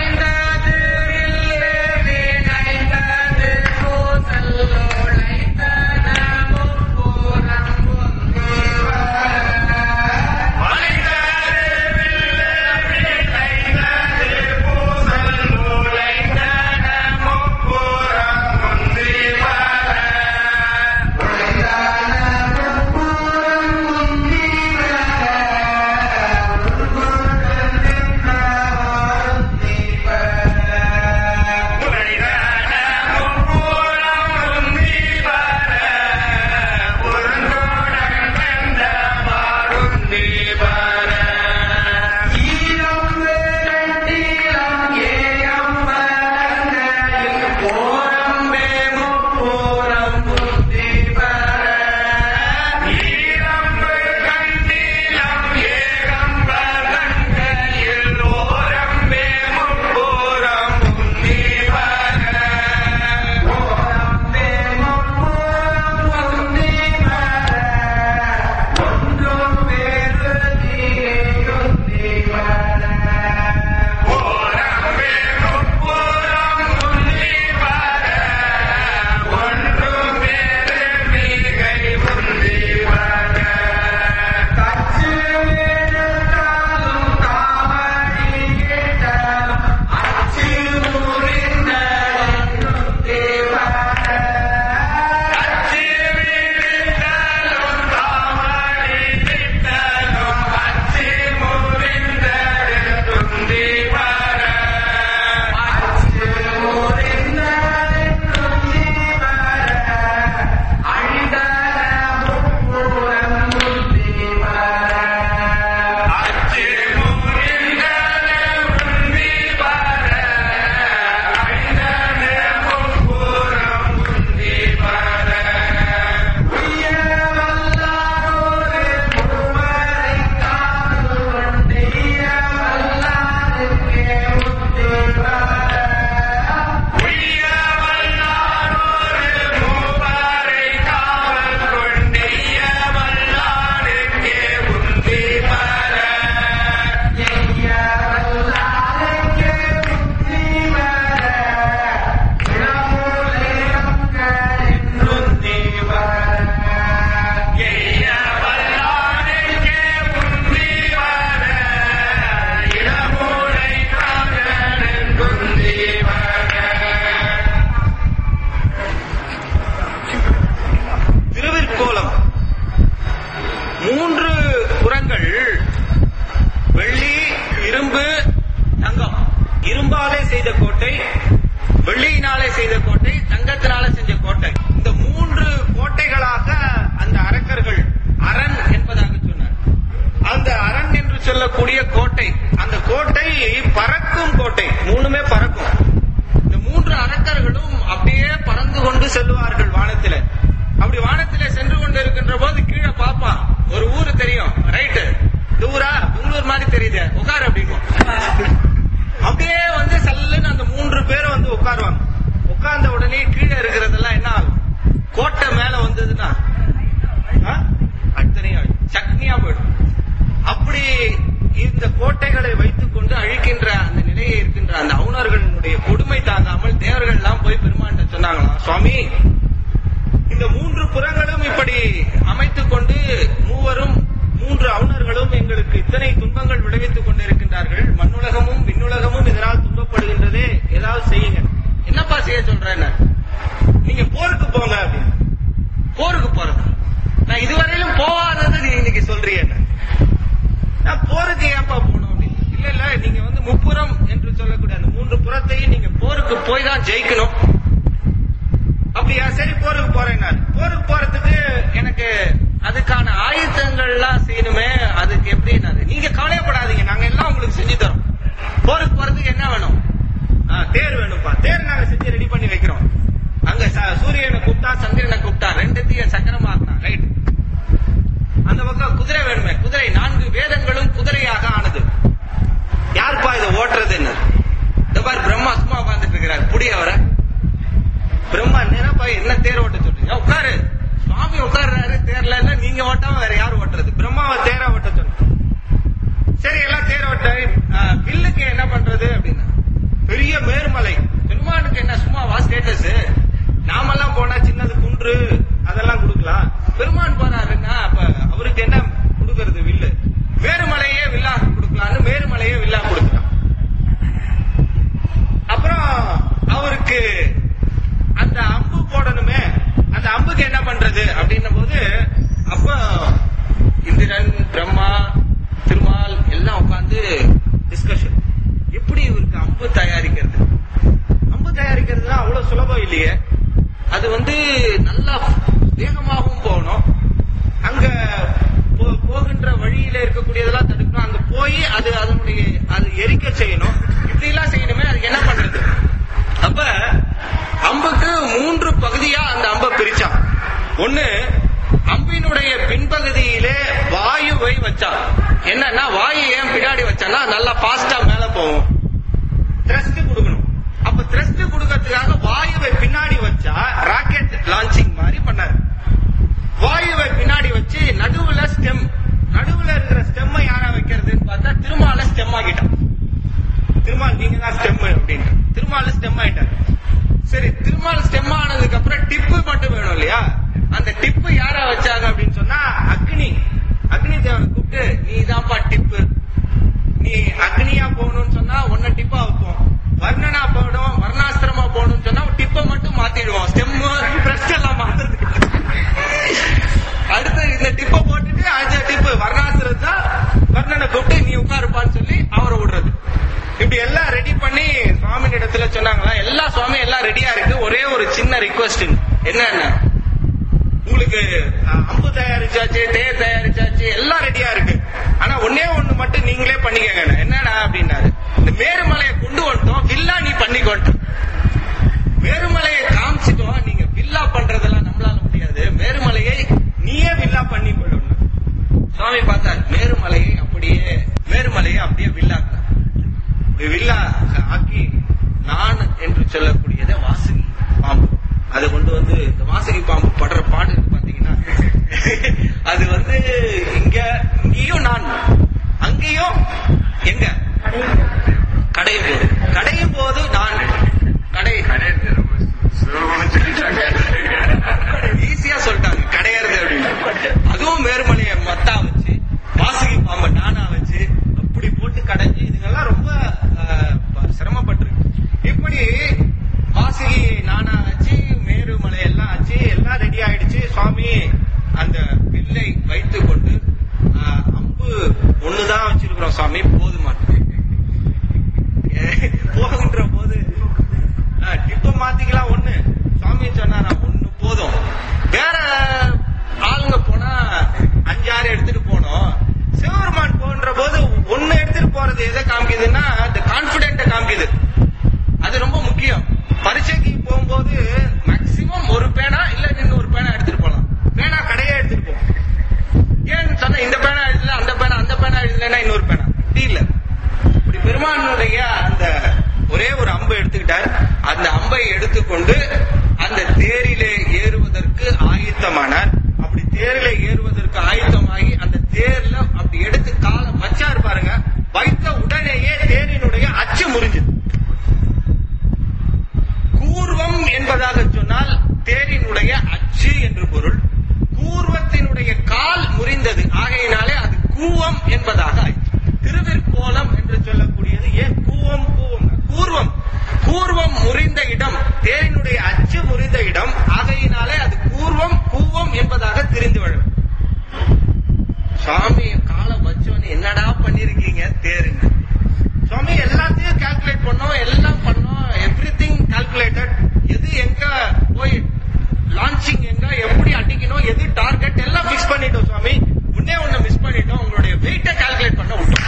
Thank சொல்லக்கூடிய கோட்டை அந்த கோட்டை பறக்கும் கோட்டை மூணுமே பறக்கும் இந்த மூன்று அரக்கர்களும் அப்படியே பறந்து கொண்டு செல்வார்கள் வானத்தில அப்படி வானத்திலே சென்று கொண்டு இருக்கின்ற போது கீழே பாப்பான் ஒரு ஊரு தெரியும் ரைட்டு இந்த ஊரா பெங்களூர் மாதிரி தெரியுது உட்காரு அப்படிங்கும் அப்படியே வந்து சல்லுன்னு அந்த மூன்று பேரும் வந்து உட்காருவாங்க உட்கார்ந்த உடனே கீழே இருக்கிறதெல்லாம் என்ன ஆகும் கோட்டை மேல வந்ததுன்னா ஆ? அத்தனையும் அழி- சட்னியா போயிடும் அப்படி இந்த கோட்டைகளை வைத்துக் கொண்டு அழிக்கின்ற அந்த நிலையை இருக்கின்ற அந்த அவுணர்களுடைய கொடுமை தாங்காமல் தேவர்கள் எல்லாம் போய் பெருமாண்ட சொன்னாங்களாம் சுவாமி இந்த மூன்று புறங்களும் இப்படி அமைத்துக் கொண்டு மூவரும் மூன்று அவுணர்களும் எங்களுக்கு இத்தனை துன்பங்கள் விளைவித்துக் கொண்டிருக்கின்றார்கள் மண்ணுலகமும் விண்ணுலகமும் இதனால் துன்பப்படுகின்றதே ஏதாவது செய்யுங்க என்னப்பா செய்ய சொல்றேன்னு நீங்க போருக்கு போங்க அப்படின்னு போருக்கு போறதா நான் இதுவரையிலும் போகாதது நீ இன்னைக்கு சொல்றீங்க நான் போருக்கு ஏன்பா போகணும் அப்படின்னு இல்ல இல்ல நீங்க வந்து முப்புறம் என்று சொல்லக்கூடிய அந்த மூன்று புறத்தையும் நீங்க போருக்கு போய் தான் ஜெயிக்கணும் அப்படியா சரி போருக்கு போறேன் நான் போருக்கு போறதுக்கு எனக்கு அதுக்கான ஆயுதங்கள்லாம் செய்யணுமே அதுக்கு எப்படி நான் நீங்க கவலையப்படாதீங்க நாங்க எல்லாம் உங்களுக்கு செஞ்சு தரோம் போருக்கு போறதுக்கு என்ன வேணும் ஆ, தேர் வேணும்ப்பா தேர் நாங்க செஞ்சு ரெடி பண்ணி வைக்கிறோம் அங்க ச- சூரியனை கூப்பிட்டா சந்திரனை கூப்பிட்டா ரெண்டுத்தையும் சக்கரமாக்கணும் ரைட் அந்த பக்கம் குதிரை வேணுமே குதிரை நான்கு வேதங்களும் குதிரையாக ஆனது யாருப்பா இதை ஓட்டுறது என்ன இந்த பாரு பிரம்மா சும்மா உட்கார்ந்துட்டு இருக்கிறார் புடி அவரை பிரம்மா நேரப்பா என்ன தேர் ஓட்ட சொல்றீங்க உட்காரு சுவாமி உட்கார்றாரு தேர்ல இல்ல நீங்க ஓட்டாம வேற யார் ஓட்டுறது பிரம்மாவை தேரா ஓட்ட சொன்ன சரி எல்லாம் தேர் ஓட்ட ஆ, வில்லுக்கு என்ன பண்றது அப்படின்னா பெரிய மேர்மலை பெருமானுக்கு என்ன சும்மாவா ஸ்டேட்டஸ் நாமெல்லாம் போனா சின்னது குன்று அதெல்லாம் கொடுக்கலாம் பெருமான் போறாருன்னா அப்ப அவருக்கு என்ன கொடுக்கறது வில்லு மேருமலையே வில்லா கொடுக்கலான்னு மேருமலையே வில்லா கொடுக்கலாம் அப்புறம் அவருக்கு அந்த அம்பு போடணுமே அந்த அம்புக்கு என்ன பண்றது அப்படின்னும் போது அப்ப இந்திரன் பிரம்மா திருமால் எல்லாம் உட்கார்ந்து டிஸ்கஷன் எப்படி இவருக்கு அம்பு தயாரிக்கிறது அம்பு தயாரிக்கிறதுனா அவ்வளவு சுலபம் இல்லையே அது வந்து நல்லா வேகமாகவும் போகணும் அங்க போ- போகின்ற வழியில இருக்கக்கூடியதெல்லாம் தடுக்கணும் அங்க போய் அது அதனுடைய அது எரிக்க செய்யணும் இப்படி எல்லாம் செய்யணுமே அதுக்கு என்ன பண்றது அப்ப அம்புக்கு மூன்று பகுதியா அந்த அம்பை பிரிச்சான் ஒண்ணு அம்பினுடைய பின்பகுதியிலே வாயுவை வச்சான் என்னன்னா வாயு ஏன் பின்னாடி வச்சான்னா நல்லா ஃபாஸ்டா மேல போகும் த்ரஸ்ட் கொடுக்கணும் அப்ப த்ரஸ்ட் கொடுக்கறதுக்காக வாயுவை பின்னாடி வச்சா ராக்கெட் லான்ச்சிங் மாதிரி பண்ணாரு வாயுவை பின்னாடி வச்சு நடுவுல ஸ்டெம் நடுவுல இருக்கிற ஸ்டெம்மை யாரா வைக்கிறதுன்னு பார்த்தா திருமால ஸ்டெம் ஆகிட்டான் திருமால் நீங்க தான் ஸ்டெம் அப்படின்னு திருமால் ஸ்டெம் ஆயிட்டாரு சரி திருமால் ஸ்டெம் ஆனதுக்கு அப்புறம் டிப்பு மட்டும் வேணும் இல்லையா அந்த டிப்பு யாரா வச்சாங்க அப்படின்னு சொன்னா அக்னி அக்னி தேவனை கூப்பிட்டு நீ தான்ப்பா டிப்பு நீ அக்னியா போகணும்னு சொன்னா உன்னை டிப்பா வைப்போம் வர்ணனா போடும் வர்ணாசிரமா போகணும்னு சொன்னா டிப்பை மட்டும் மாத்திடுவோம் ஸ்டெம் பிரஸ்ட் எல்லாம் மாத்துறது அடுத்து இந்த டிப்பை போட்டுட்டு அடுத்த டிப்பு வர்ணாசிரத்தா வர்ணனை கூப்பிட்டு நீ உட்காருப்பான்னு சொல்லி அவரை விடுறது இப்படி எல்லாம் ரெடி பண்ணி சுவாமி இடத்துல சொன்னாங்களா எல்லா சுவாமி எல்லாம் ரெடியா இருக்கு ஒரே ஒரு சின்ன ரிக்வஸ்ட் என்னன்னா உங்களுக்கு அஹ், அம்பு தயாரிச்சாச்சு தேர் தயாரிச்சாச்சு எல்லாம் ரெடியா இருக்கு ஆனா ஒன்னே ஒண்ணு மட்டும் நீங்களே பண்ணிக்கங்க என்னடா அப்படின்னாரு இந்த மேருமலையை கொண்டு வந்துட்டோம் வில்லா நீ பண்ணிக்கோன்ட்டு மேருமலையை காமிச்சிட்டோம் நீங்க வில்லா பண்றதெல்லாம் நம்மளால முடியாது மேருமலையை நீயே வில்லா பண்ணி கொள்ளணும் சுவாமி பார்த்தார் மேருமலையை அப்படியே மேருமலையை அப்படியே வில்லாக்க வில்லா ஆக்கி நான் என்று சொல்லக்கூடியதை வாசுகி பாம்பு அதை கொண்டு வந்து இந்த வாசுகி பாம்பு படுற பாடு இருக்கு பாத்தீங்கன்னா அது வந்து இங்க இங்கேயும் நான் அங்கேயும் எங்க கடையும் போது கடையும் போது நான் கடை ஈஸியா சொல்லிட்டாங்க கிடையாது அப்படின்னு அதுவும் மேருமலையை மத்தா வச்சு வாசுகி பாம்பை நானா வச்சு அப்படி போட்டு கடைஞ்சு இதுங்கெல்லாம் ரொம்ப அஹ், ப- சிரமப்பட்டிருக்கு இப்படி வாசுகி நானா வச்சு மேருமலை எல்லாம் வச்சு எல்லாம் ரெடி ஆயிடுச்சு சுவாமி அந்த வில்லை வைத்துக் கொண்டு அஹ், அம்பு ஒண்ணுதான் வச்சிருக்கிறோம் சுவாமி போதுமா போகின்ற போது அஹ், டிப்ப மாத்திக்கலாம் ஒண்ணு சுவாமி சொன்னாரா ஒண்ணு போதும் வேற ஆளுங்க போனா அஞ்சாறு எடுத்துட்டு போனோம் சிவபெருமான் போன்ற போது ஒண்ணு காமிக்குதுன்னா இந்த கான்பிடென்ட காமிக்குது அது ரொம்ப முக்கியம் பரீட்சைக்கு போகும்போது மேக்சிமம் ஒரு பேனா இல்ல இன்னொரு பேனா எடுத்துட்டு போலாம் பேனா கடையே எடுத்துட்டு போவோம் ஏன்னு சொன்னா இந்த பேனா எழுதல அந்த பேனா அந்த பேனா எழுதலைன்னா இன்னொரு பேனா இப்படி இல்ல இப்படி பெருமானுடைய அந்த ஒரே ஒரு அம்பை எடுத்துக்கிட்டார் அந்த அம்பை எடுத்துக்கொண்டு அந்த தேரிலே ஏறுவதற்கு ஆயத்தமானார் அப்படி தேரிலே ஏறுவதற்கு ஆயத்தமாகி அந்த தேர்ல அப்படி எடுத்து காலை வச்சாரு பாருங்க வைத்த உடனேயே தேரினுடைய அச்சு முறிஞ்சது கூர்வம் என்பதாக சொன்னால் தேரினுடைய அச்சு என்று பொருள் கூர்வத்தினுடைய கால் முறிந்தது ஆகையினாலே அது கூவம் என்பதாக ஆயிற்று. திருவிற்கோலம் என்று சொல்லக்கூடியது ஏன் கூவம் கூவம் கூர்வம் கூர்வம் முறிந்த இடம் தேரினுடைய அச்சு முறிந்த இடம் ஆகையினாலே அது கூர்வம் கூவம் என்பதாக தெரிந்து வரும் சுவாமி காலம் வச்சோன்னு என்னடா பண்ணிருக்கீங்க தேருங்க சுவாமி எல்லாத்தையும் கால்குலேட் பண்ணோம் எல்லாம் பண்ணோம் எவ்ரி திங் கால்குலேட்டட் எது எங்க போய் லான்ச்சிங் எங்க எப்படி அடிக்கணும் எது டார்கெட் எல்லாம் பிக்ஸ் பண்ணிட்டோம் சுவாமி முன்னே ஒண்ணு மிஸ் பண்ணிட்டோம் உங்களுடைய வெயிட்ட கால்குலேட் பண்ண விட்டோம்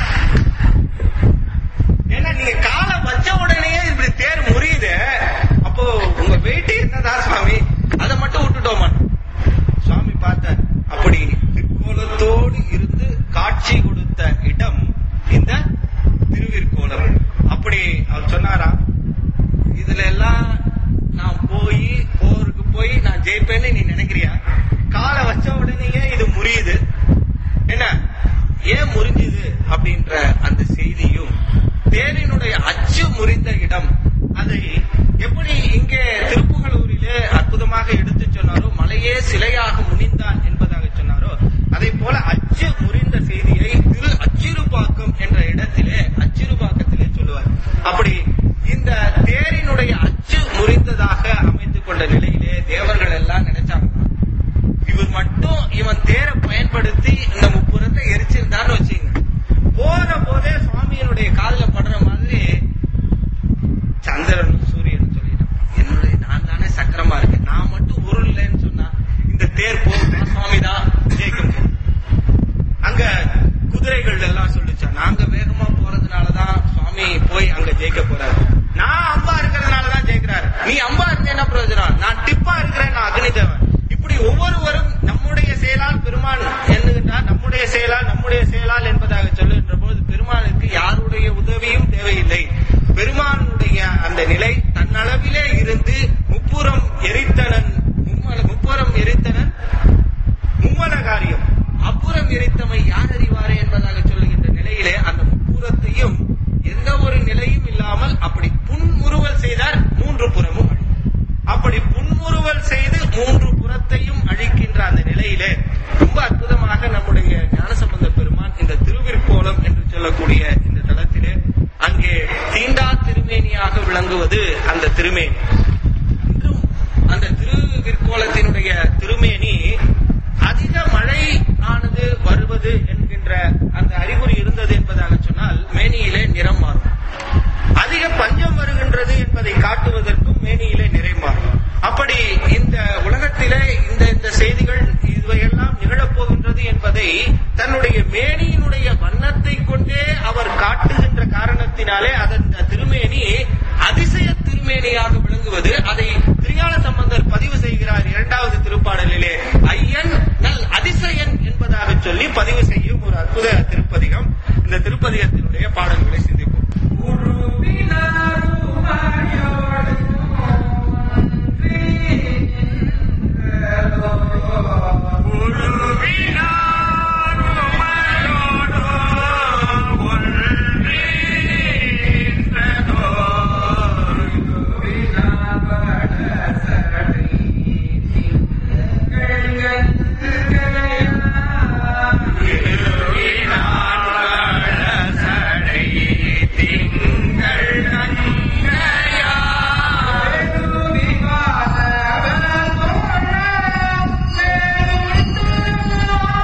ஏன்னா நீங்க காலை வச்ச உடனே இப்படி தேர் முறியுது அப்போ உங்க வெயிட் என்னதா சுவாமி அதை மட்டும் விட்டுட்டோமா சுவாமி பார்த்தார் அப்படி திருக்கோலத்தோடு இருந்து காட்சி கொடுத்த இடம் இந்த திருவிற்கோலம் அப்படி அவர் சொன்னாரா இதுல எல்லாம் நான் போய் போருக்கு போய் நான் ஜெயிப்பேன்னு நீ நினைக்கிறியா காலை வச்ச உடனேயே இது முறியுது என்ன ஏன் முறிஞ்சுது அப்படின்ற அந்த செய்தியும் தேரினுடைய அச்சு முறிந்த இடம் அதை எப்படி இங்கே திருப்புகலூரிலே அற்புதமாக எடுத்து சொன்னாரோ மலையே சிலையாக முனிந்தான் என்பதாக சொன்னாரோ அதை போல அச்சு முறிந்த செய்தியை திரு அச்சிறுபாக்கம் என்ற இடத்திலே அச்சிறுபாக்கத்திலே சொல்லுவார் அப்படி இந்த தேரினுடைய அச்சு முறிந்ததாக அமைத்துக் கொண்ட நிலையிலே தேவர்கள் எல்லாம் நினைச்சாங்க இவர் மட்டும் இவன் தேரை பயன்படுத்தி இந்த முப்புறத்தை எரிச்சிருந்தான்னு வச்சுங்க போற போதே சுவாமியினுடைய காலில் படுற மாதிரி சந்திரன் சூரியன் சொல்லிட்டான் என்னுடைய நான் தானே சக்கரமா இருக்கேன் நான் மட்டும் உருள்லன்னு சொன்னா இந்த தேர் போகுது சுவாமி தான் ஜெயிக்க முடியும் அங்க குதிரைகள் எல்லாம் சொல்லுச்சா நாங்க வேகமா போறதுனாலதான் சுவாமி போய் அங்க ஜெயிக்க போறாரு நான் அம்பா இருக்கிறதுனாலதான் ஜெயிக்கிறாரு நீ அம்பா இருந்த என்ன பிரயோஜனம் நான் டிப்பா இருக்கிறேன் நான் அக்னிதேவன் இப்படி ஒவ்வொருவரும் நம்முடைய செயலால் பெருமான் எண்ணுகின்றார் நம்முடைய செயலால் நம்முடைய செயலால் என்பதாக சொல்லுகின்ற போது பெருமானுக்கு யாருடைய உதவியும் தேவையில்லை பெருமானுடைய அந்த நிலை தன்னளவிலே இருந்து முப்புறம் எரித்தனன் மும்மல- முப்புறம் எரித்தனன் மும்மல காரியம் அப்புறம் எரித்தமை யார் அறிவாரே என்பதாக சொல்லுகின்ற நிலையிலே அந்த முப்புறத்தையும் எந்த ஒரு நிலையும் இல்லாமல் அப்படி புன்முறுவல் செய்தார் மூன்று புறமும் அழி. அப்படி புன்முறுவல் செய்து மூன்று புறத்தையும் அழிக்கின்ற அந்த நிலையிலே ரொம்ப அற்புதமாக நம்முடைய ஞானசம்பந்த பெருமான் இந்த திருவிற்கோலம் என்று சொல்லக்கூடிய இந்த தளத்திலே அங்கே தீண்டா திருமேனியாக விளங்குவது அந்த திருமேனி இன்றும் அந்த திருவிற்கோலத்தினுடைய திருமேனி அதிக மழை ஆனது வருவது என்கின்ற அந்த அறிகுறி இருந்தது என்பதாக சொன்னால் மேனியிலே நிறம் மாறும் அதிக பஞ்சம் வருகின்றது என்பதை காட்டுவதற்கும் மேனியிலே நிறை மாறும் அப்படி இந்த உலகத்திலே இந்த இந்த செய்திகள் இவையெல்லாம் நிகழப்போகின்றது என்பதை தன்னுடைய மேனியினுடைய வண்ணத்தை கொண்டே அவர் காட்டுகின்ற காரணத்தினாலே அதன் திருமேனி அதிசய திருமேனியாக விளங்குவது அதை திருஞான சம்பந்தர் பதிவு செய்கிறார் இரண்டாவது திருப்பாடலிலே ஐயன் நல் அதிசயன் என்பதாக சொல்லி பதிவு செய்யும் ஒரு அற்புத திருப்பதிகம் இந்த திருப்பதிகத்தினுடைய பாடல்களை சிந்திப்போம் திங்கள்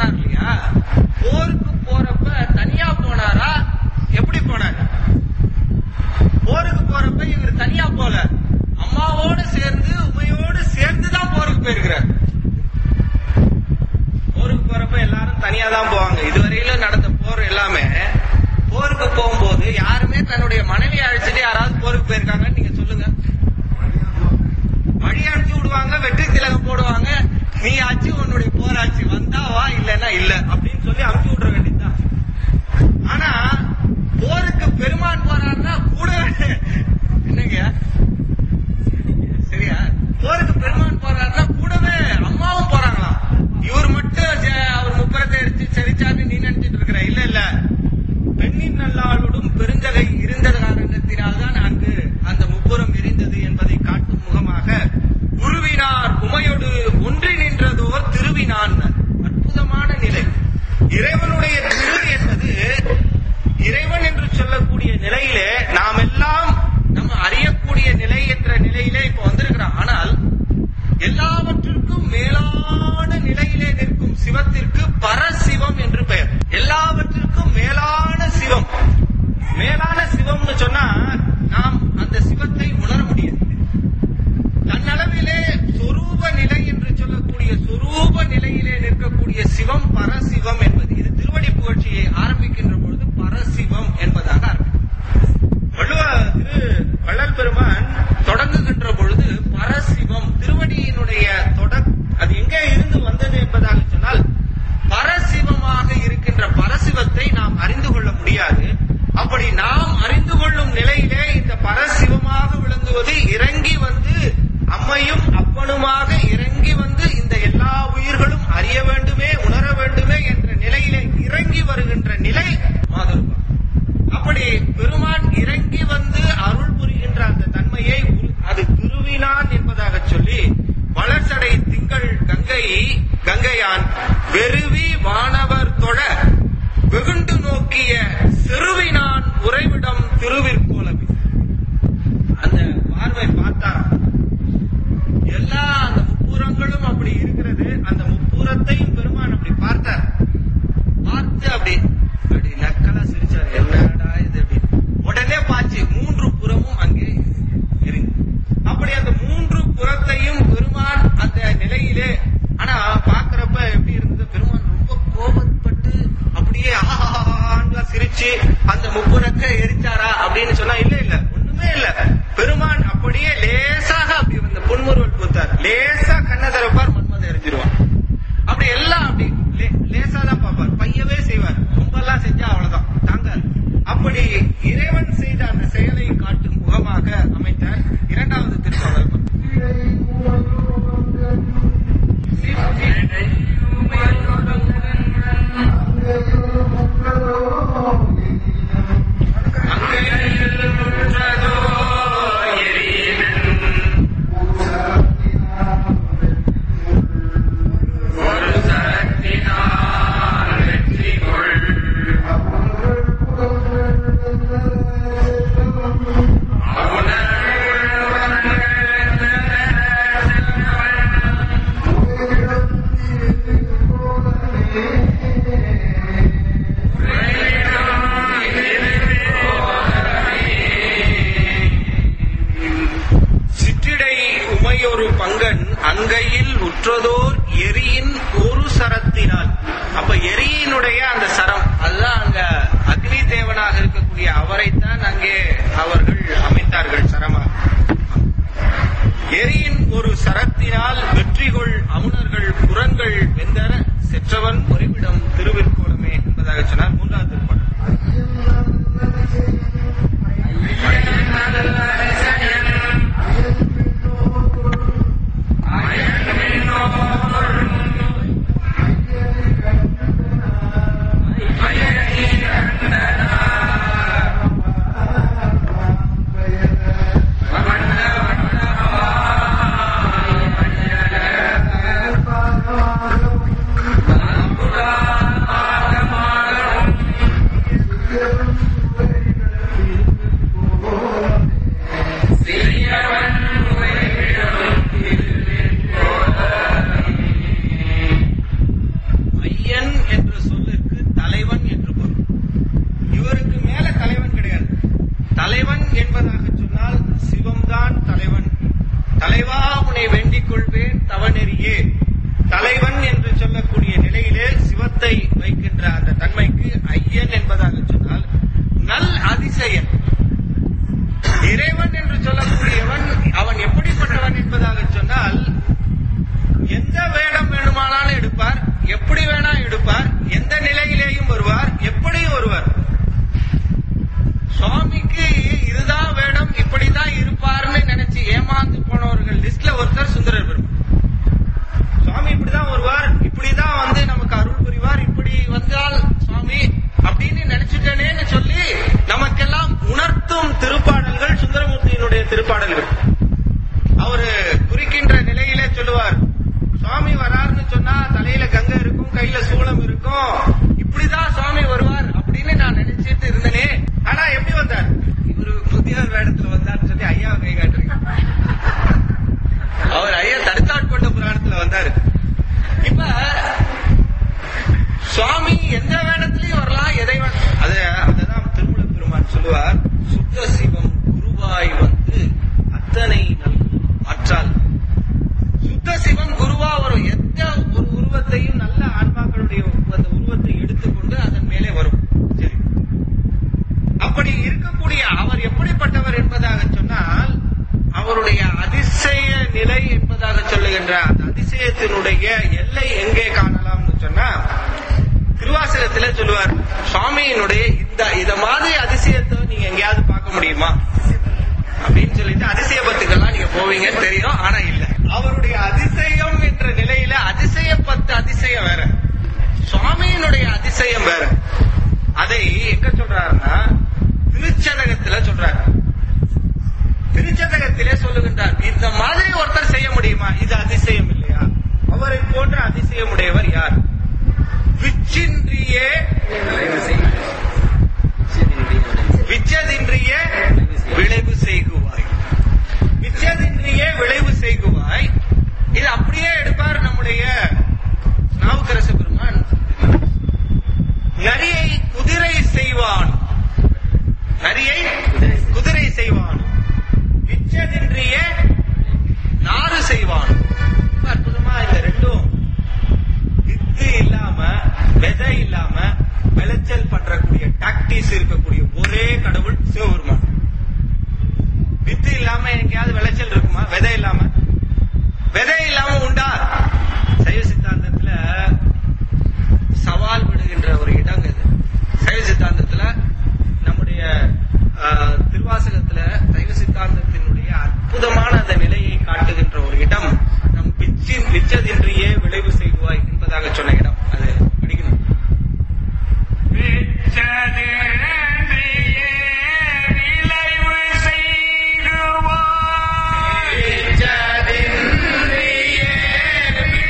போனார் இல்லையா போருக்கு போறப்ப தனியா போனாரா எப்படி போனார் போருக்கு போறப்ப இவர் தனியா போல அம்மாவோட சேர்ந்து உமையோடு சேர்ந்து தான் போருக்கு போயிருக்கிறார் போருக்கு போறப்ப எல்லாரும் தனியா தான் போவாங்க இதுவரையில நடந்த போர் எல்லாமே போருக்கு போகும்போது யாருமே தன்னுடைய மனைவியை அழைச்சிட்டு யாராவது போருக்கு போயிருக்காங்கன்னு நீங்க சொல்லுங்க வழி அனுப்பிச்சு விடுவாங்க வெற்றி திலகம் போடுவாங்க நீ ஆச்சு உன்னுடைய போராச்சு வந்தா வா இல்லைன்னா இல்ல அப்படின்னு சொல்லி அனுப்பிச்சு விட்ற வேண்டியதுதான் ஆனா போருக்கு பெருமான் போறாருன்னா கூட என்னங்க சரியா போருக்கு பெருமான் போறாருன்னா கூடவே அம்மாவும் போறாங்களாம் இவர் மட்டும் சே- அவர் முப்பரத்தை எடுத்து சரிச்சான்னு நீ நினைச்சிட்டு இருக்கிற இல்ல இல்ல பெண்ணின் நல்லாளுடன் பெருந்தகை இருந்த காரணத்தினால்தான் அங்கு அந்த முப்புறம் எரிந்தது என்பதை காட்டும் முகமாக உருவினார் உமையோடு ஒன்றி நின்றதோர் திருவினான் அற்புதமான நிலை இறைவனுடைய திரு என்பது இறைவன் என்று சொல்லக்கூடிய நிலையிலே நாம் எல்லாம் நம்ம அறியக்கூடிய நிலை என்ற நிலையிலே இப்ப வந்திருக்கிறோம் ஆனால் எல்லாவற்றிற்கும் மேலான நிலையிலே நிற்கும் சிவத்திற்கு பரசிவம் என்று பெயர் எல்லாவற்றிற்கும் மேலான சிவம் மேலான சிவம்னு சொன்னா நாம் அந்த சிவத்தை உணர முடியாது தன்னளவிலே சொரூப நிலை என்று சொல்லக்கூடிய சொரூப நிலையிலே நிற்கக்கூடிய சிவம் பரசிவம் என்பது இது திருவடி புகழ்ச்சியை ஆரம்பிக்கின்ற பொழுது பரசிவம் என்பதாக ஆரம்பிக்கும் வள்ளுவ திரு வள்ளல் பெருமான் தொடங்குகின்ற பொழுது பரசிவம் திருவடியினுடைய தொடக் அது எங்கே இருந்து வந்தது என்பதாக சொன்னால் பரசிவமாக இருக்கின்ற பரசிவத்தை நாம் அறிந்து கொள்ள முடியாது அப்படி நாம் அறிந்து கொள்ளும் நிலையிலே இந்த பரசிவமாக விளங்குவது இறங்கி வந்து அம்மையும் அப்பனுமாக இறங்கி வந்து இந்த எல்லா உயிர்களும் அறிய வேண்டுமே உணர வேண்டுமே என்ற நிலையிலே இறங்கி வருகின்ற நிலை மாதுருபா அப்படி பெருமான் இறங்கி வந்து அருள் புரிகின்ற அந்த தன்மையை உரு- அது திருவினான் என்பதாக சொல்லி வளர்ச்சடை திங்கள் கங்கை கங்கையான் வெறுவி வானவர் தொழ வெகுண்டு நோக்கிய செருவினான் உறைவிடம் திருவிற்கோலமே அந்த பார்வை பார்த்தாராம் எல்லா அந்த முப்புறங்களும் அப்படி இருக்கிறது அந்த முப்புறத்தையும் பெருமான் அப்படி பார்த்தார் பார்த்து அப்படி அப்படி நக்கலா சிரிச்சார் என்னடா இது அப்படி உடனே பாச்சு மூன்று புறமும் அங்கே எரிந்து அப்படி அந்த மூன்று புறத்தையும் பெருமான் அந்த நிலையிலே ஆனா பாக்குறப்ப எப்படி இருந்தது பெருமான் ரொம்ப கோபப்பட்டு அப்படியே ஆஹான்னு சிரிச்சு அந்த முப்புறத்தை எரிச்சாரா அப்படின்னு சொன்னா இல்ல இல்ல ஒண்ணுமே இல்ல பெருமான் அப்படியே லேசாக அப்படி அந்த புன்முறுவல் பூத்தார் லேசா கண்ணை திறப்பார் மன்மதை எரிஞ்சிருவான் அப்படி எல்லாம் அப்படி லே- லேசா தான் பார்ப்பார் பையவே செய்வார் ரொம்பலாம் செஞ்சா அவ்வளவுதான் தாங்காது அப்படி இறைவன் செய்த அந்த செயலை காட்டும் முகமாக அமைத்தார் இரண்டாவது திருப்பாவல் சிற்றிடை உமையொரு பங்கன் அங்கையில் உற்றதோர் எரியின் ஒரு சரத்தினால் அப்ப எரியினுடைய அந்த சரம் அதுதான் அங்க அக்னி தேவனாக இருக்கக்கூடிய அவரைத்தான் அங்கே அவர்கள் அமைத்தார்கள் சரமாக எரியின் ஒரு சரத்தினால் வெற்றிகொள் அமுணர்கள் புறங்கள் வெந்தர செற்றவன் ஒருவிடம் திருவிற்கோலமே என்பதாக சொன்னார் மூன்றாவது திருப்பாடல் அயன்மின்னோ தலைவா உன்னை வேண்டிக் கொள்வேன் தவநெறியே தலைவன் என்று சொல்லக்கூடிய நிலையிலே சிவத்தை வைக்கின்ற அந்த தன்மைக்கு ஐயன் என்பதாக சொன்னால் நல் அதிசயன் இறைவன் என்று சொல்லக்கூடியவன் அவன் எப்படிப்பட்டவன் என்பதாக சொன்னால் எந்த வேடம் வேணுமானாலும் எடுப்பார் எப்படி வேணா எடுப்பார் எந்த நிலையிலேயும் வருவார் எப்படியும் வருவார் சுவாமிக்கு இதுதான் வேடம் இப்படிதான் இருப்பார்னு நினைச்சு ஏமாந்து போனவர்கள் லிஸ்ட்ல ஒருத்தர் சுந்தரர் பெருமாள் சுவாமி இப்படிதான் வருவார் இப்படிதான் வந்து நமக்கு அருள் புரிவார் இப்படி வந்தால் சுவாமி அப்படின்னு நினைச்சுட்டேனேன்னு சொல்லி நமக்கெல்லாம் உணர்த்தும் திருப்பாடல்கள் சுந்தரமூர்த்தியினுடைய திருப்பாடல்கள் அவரு குறிக்கின்ற நிலையிலே சொல்லுவார் சுவாமி வராருன்னு சொன்னா தலையில கங்கை இருக்கும் கையில சூளம் இருக்கும் இப்படிதான் சுவாமி வருவார் அப்படின்னு நான் நினைச்சிட்டு இருந்தனே ஆனா எப்படி வந்தார் இவரு முதியோர் வேடத்துல வந்தார்னு சொல்லி ஐயாவை கை காட்டுறீங்க அவர் ஐயா தடுத்தாட்கொண்ட புராணத்துல வந்தாரு இப்ப சுவாமி எந்த வேடத்திலையும் வரலாம் எதை வேணா- அது அதுதான் திருமல பெருமான் சொல்லுவார் சுத்த சிவம் குருவாய் வந்து அத்தனை நல்கும் ஆற்றால் சுத்த சிவம் குருவா வரும் எந்த ஒரு உருவத்தையும் நல்ல ஆன்மாக்களுடைய அந்த உருவத்தை எடுத்துக்கொண்டு அதன் மேலே வரும் சரி அப்படி இருக்கக்கூடிய அவர் எப்படிப்பட்டவர் என்பதாக சொன்னால் அவருடைய அதிசய நிலை என்பதாக சொல்லுகின்ற அந்த அதிசயத்தினுடைய எல்லை எங்கே காணலாம்னு சொன்னா திருவாசகத்துல சொல்லுவார் சுவாமியினுடைய இந்த இத மாதிரி அதிசயத்தை நீங்க எங்கேயாவது பார்க்க முடியுமா அப்படின்னு சொல்லிட்டு அதிசய பத்துக்கெல்லாம் நீங்க போவீங்கன்னு தெரியும் ஆனா இல்ல அவருடைய அதிசயம் என்ற நிலையில அதிசய பத்து அதிசயம் வேற சுவாமியினுடைய அதிசயம் வேற அதை எங்க சொல்றாருன்னா திருச்சதகத்துல சொல்றாரு திருச்சதகத்திலே சொல்லுகின்றார் இந்த மாதிரி ஒருத்தர் செய்ய முடியுமா இது அதிசயம் இல்லையா அவரை போன்ற அதிசயம் உடையவர் யார் விச்சின்றியே விச்சதின்றிய விளைவு செய்குவாய் விச்சதின்றிய விளைவு செய்குவாய் இது அப்படியே எடுப்பார் நம்முடைய நாவுக்கரசு பெருமான் நரியை குதிரை செய்வான் நரியை குதிரை செய்வான் விச்சதின்றிய நாறு செய்வான் ரொம்ப அற்புதமா இந்த ரெண்டும் வித்து இல்லாம விதை இல்லாம விளைச்சல் பண்றக்கூடிய டாக்டிஸ் இருக்கக்கூடிய ஒரே கடவுள் சிவபெருமான் வித்து இல்லாம எங்கேயாவது விளைச்சல் இருக்குமா விதை இல்லாம விதை இல்லாம உண்டா சைவ சித்தாந்தத்துல சவால் விடுகின்ற ஒரு இடம் இது சைவ சித்தாந்தத்துல நம்முடைய ஆஹ், திருவாசகத்துல சைவ சித்தாந்தத்தினுடைய அற்புதமான அந்த நிலையை காட்டுகின்ற ஒரு இடம் நம் பிச்சின் விச்சதின்றியே விளைவு செய்வாய் என்பதாக சொன்ன இடம் அது படிக்கணும் விச்சதேந்திரியே விளைவு செய்குவாய். விச்சதின்றியே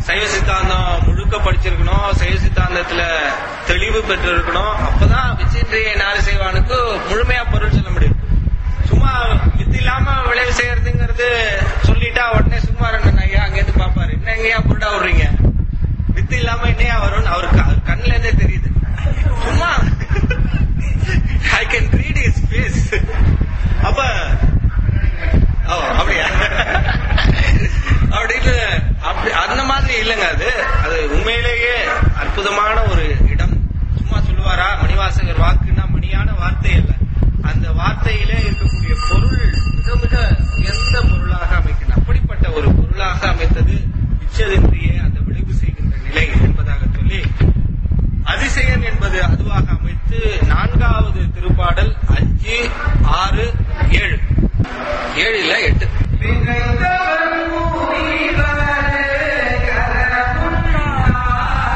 சைவ சித்தாந்தம் முழுக்க படிச்சிருக்கணும் சைவ சித்தாந்தத்துல தெளிவு பெற்று இருக்கணும் அப்பதான் விச்சின்றிய நாலு செய்வானுக்கு முழுமையா பொருள் சொல்ல முடியும் சும்மா வித்து இல்லாம விளைவு செய்யறதுங்கிறது சொல்லிட்டா உடனே சுகுமாரன் ஐயா அங்கேருந்து பாப்பாரு என்ன எங்கேயா புருடா விடுறீங்க வித்து இல்லாம என்னையா வரும்னு அவருக்கு அவர் கண்ணுல இருந்தே தெரியுது சும்மா I can read his face அப்ப ஓ அப்படியா அப்படின்னு அப்படி அந்த மாதிரி இல்லைங்க அது அது உண்மையிலேயே அற்புதமான ஒரு இடம் சும்மா சொல்லுவாரா மணிவாசகர் வாக்குன்னா மணியான வார்த்தை அல்ல அந்த வார்த்தையிலே இருக்கக்கூடிய பொருள் மிக மிக உயர்ந்த பொருளாக அமைக்கணும் அப்படிப்பட்ட ஒரு பொருளாக அமைத்தது இச்சதின்றியே அந்த விளைவு செய்கின்ற நிலை என்பதாக சொல்லி அதிசயன் என்பது அதுவாக அமைத்து நான்காவது திருப்பாடல் அஞ்சு ஆறு ஏழு ஏழு இல்ல எட்டு நினைந்தவன் மூடிவரே கரணமுன்னா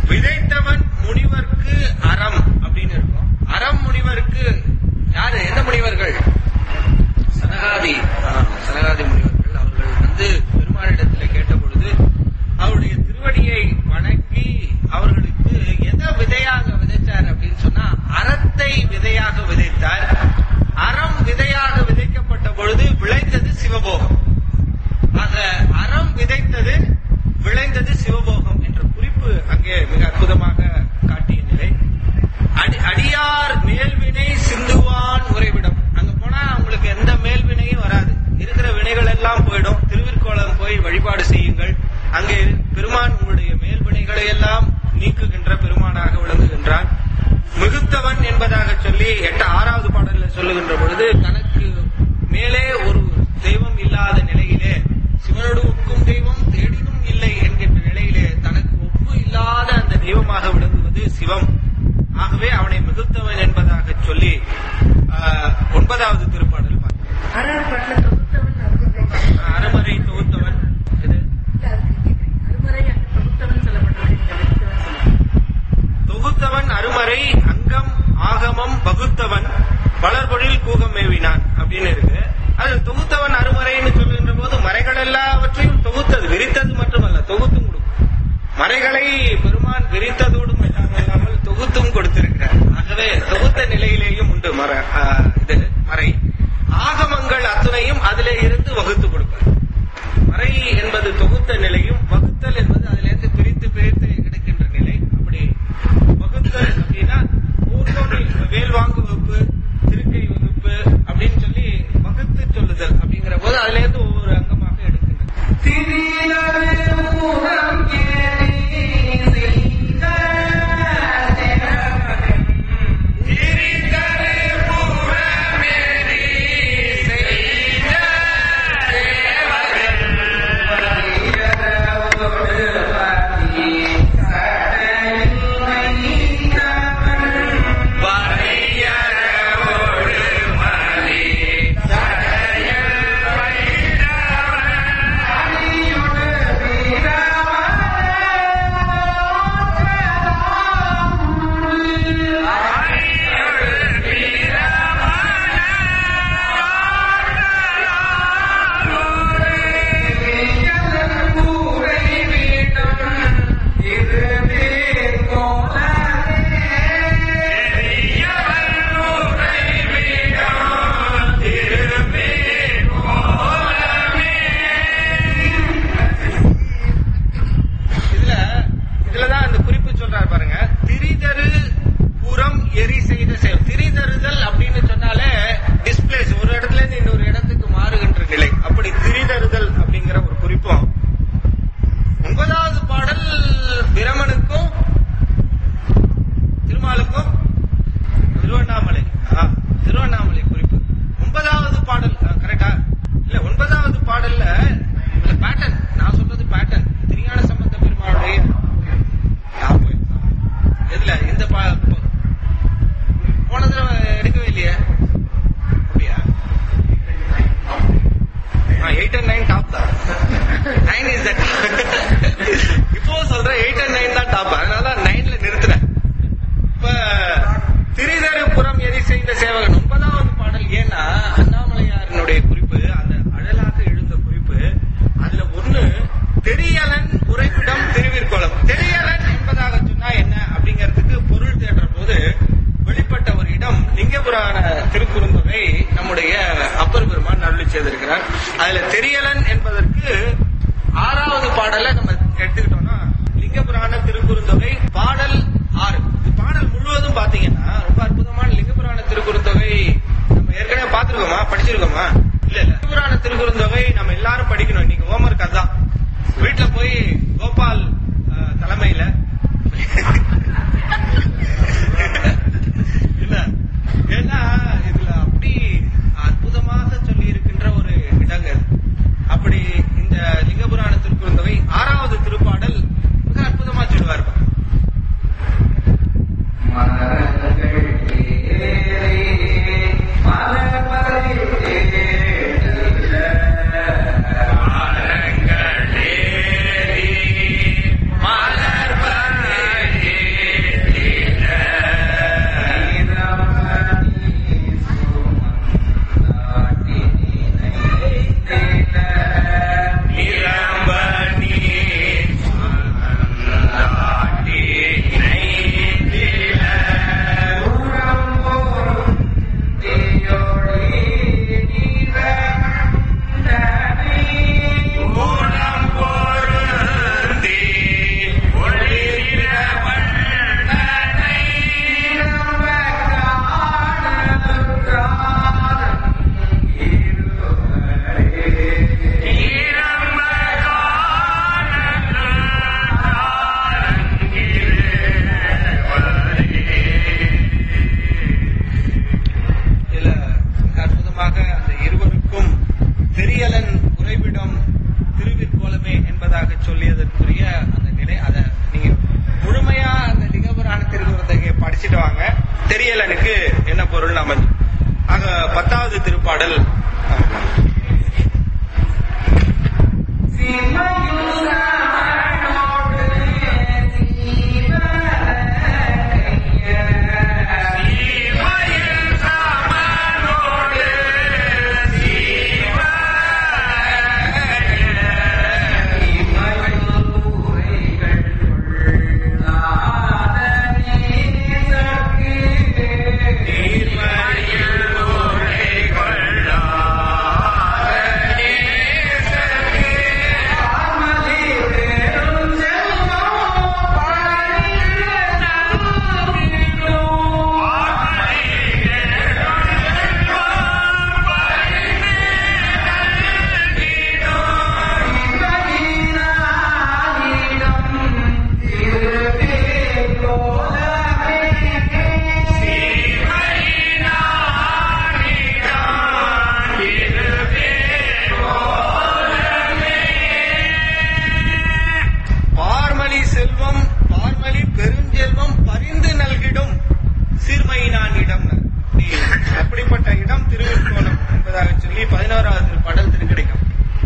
விதைத்தவன் முனிவர்க்கு அறம் அப்படின்னு இருக்கும் அறம் முனிவருக்கு யாரு எந்த முனிவர்கள் சனகாதி ஆ, சனகாதி முனிவர்கள் அவர்கள் வந்து பெருமானிடத்தில் கேட்ட பொழுது அவருடைய திருவடியை வணங்கி அவர்களுக்கு எதை விதையாக விதைச்சார் அப்படின்னு சொன்னா அறத்தை விதையாக விதைத்தார் அறம் விதையாக விதைக்கப்பட்ட பொழுது விளைந்தது சிவபோகம் ஆக அறம் விதைத்தது விளைந்தது சிவபோகம் என்ற குறிப்பு அங்கே மிக அற்புதமாக காட்டிய நிலை அடி அடியார் மேல்வினை சிந்துவான் உறைவிடம் அங்க போனா உங்களுக்கு எந்த மேல்வினையும் வராது இருக்கிற வினைகள் எல்லாம் போயிடும் திருவிற்கோளம் போய் வழிபாடு செய்யுங்கள் அங்கே பெருமான் உங்களுடைய மேல்வினைகளை எல்லாம் நீக்குகின்ற பெருமானாக விளங்குகின்றான் மிகுத்தவன் என்பதாக சொல்லி எட்டு ஆறாவது பாடல்ல சொல்லுகின்ற பொழுது தனக்கு மேலே ஒரு தெய்வம் இல்லாத நிலையிலே சிவனோடு ஒக்கும் தெய்வம் தேடினும் இல்லை என்கின்ற நிலையிலே தனக்கு ஒப்பு இல்லாத அந்த தெய்வமாக விளங்குவது சிவம் ஆகவே அவனை மிகுத்தவன் என்பதாக சொல்லி ஆஹ், ஒன்பதாவது திருப்பாடல் பார்க்கிறோம். அறர் பண்ண தொகுத்தவன் அருகுதை அறமறை தொகுத்தவன் இது அருமறை அங்கு தொகுத்தவன் சொல்லப்பட்டது இங்க வெகுத்தவன் சொல்லப்பட்டது தொகுத்தவன் அருமறை அங்கம் ஆகமம் வகுத்தவன் வளர்பொழில் கூகம் மேவினான் அப்படின்னு இருக்கு அது தொகுத்தவன் அருமறைன்னு சொல்லுகின்ற போது மறைகள் எல்லாவற்றையும் தொகுத்தது விரித்தது மட்டுமல்ல தொகுத்தும் கொடுக்கும் மறைகளை பெருமான் விரித்ததோடும் இல்லாமல் தொகுத்தும் கொடுத்திருக்கிறார் ஆகவே தொகுத்த நிலையிலேயும் உண்டு மர ஆ, இது மறை ஆகமங்கள் அத்துணையும் அதிலே இருந்து வகுத்து கொடுப்பார் மறை என்பது தொகுத்த நிலையும் வகுத்தல் என்பது அதிலிருந்து பிரித்து பிரித்து எடுக்கின்ற நிலை அப்படி வகுத்தல் அப்படின்னா ஊர்தோன்றி வேல் வாங்கு வகுப்பு திருக்கை வகுப்பு அப்படின்னு சொல்லி வகுத்து சொல்லுதல் அப்படிங்கிற போது அதுல இருந்து ஒவ்வொரு அங்கமாக எடுக்கின்றது இதுல இதுலதான் அந்த குறிப்பு சொல்றாரு பாருங்க திரிதரு புறம் எரி செய்த செயல் திரிதருதல் அப்படின்னு சொன்னாலே டிஸ்பிளேஸ் ஒரு இடத்துல இருந்து இன்னொரு இடத்துக்கு மாறுகின்ற நிலை அப்படி திரிதருதல் அப்படிங்கிற ஒரு குறிப்பும் ஒன்பதாவது பாடல் பிரமனுக்கும் திருமாலுக்கும் திருவண்ணாமலை ஆ, திருவண்ணாமலை குறிப்பு ஒன்பதாவது பாடல் கரெக்டா இல்ல ஒன்பதாவது பாடல்ல இல்ல பேட்டர்ன் நான் சொல்றது பேட்டர்ன் திருஞான சம்பந்த பெருமாளுடைய ஞாபகம். எதுல இந்த பா- ப- போன தடவை எடுக்கவே இல்லையே அப்படியா எயிட் அண்ட் நைன் டாப் தான் நைன் இஸ் தட் இப்போ சொல்றேன் எயிட் அண்ட் நைன் தான் டாப் அதனால தான் நைன்ல நிறுத்துறேன் இப்ப திரிதரபுரம் எரி செய்த சேவகன் ஒன்பதாவது பாடல் ஏன்னா அண்ணாமலையாரனுடைய குறிப்பு அந்த அழலாக எழுந்த குறிப்பு அதுல ஒண்ணு தெரியலன் உறைவிடம் திருவிற்கோளம் தெரியலன் என்பதாக சொன்னா என்ன அப்படிங்கிறதுக்கு பொருள் தேடுற போது வெளிப்பட்ட ஒரு இடம் லிங்கபுராண திருக்குறுந்தொகை நம்முடைய அப்பர் பெருமான் அருளி செய்திருக்கிறார் அதுல தெரியலன் என்பதற்கு ஆறாவது பாடலை நம்ம எடுத்துக்கிட்டோம்னா லிங்கபுராண திருக்குறுந்தொகை பாடல் ஆறு இந்த பாடல் முழுவதும் பாத்தீங்கன்னா ரொம்ப அற்புதமான லிங்கபுராண திருக்குறுந்தொகை நம்ம ஏற்கனவே பார்த்திருக்கோமா படிச்சிருக்கோமா இல்ல இல்ல லிங்கபுராண திருக்குறுந்தொகை நம்ம எல்லாரும் படிக்கணும் இன்னைக்கு ஹோம்ஒர்க் அதான் வீட்டுல போய் கோபால் அஹ், தலைமையில இல்ல ஏன்னா இதுல அப்படி அற்புதமாக சொல்லி இருக்கின்ற ஒரு இடங்க இது. அப்படி இந்த லிங்கபுராண திருக்குறுந்தொகை ஆறாவது திருப்பாடல் மிக அற்புதமா சொல்லுவார் பாருங்க. மரங்கள் ஏறி திருப்பாடல் பார்மலி செல்வம் பார்மலி பெருஞ்செல்வம் பரிந்து நல்கிடும் சிறுமையினான் இடம் அப்படிப்பட்ட இடம் திருவிற்கோணம் என்பதாக சொல்லி பதினோராவது பாடல் திருக்கிடைக்கும்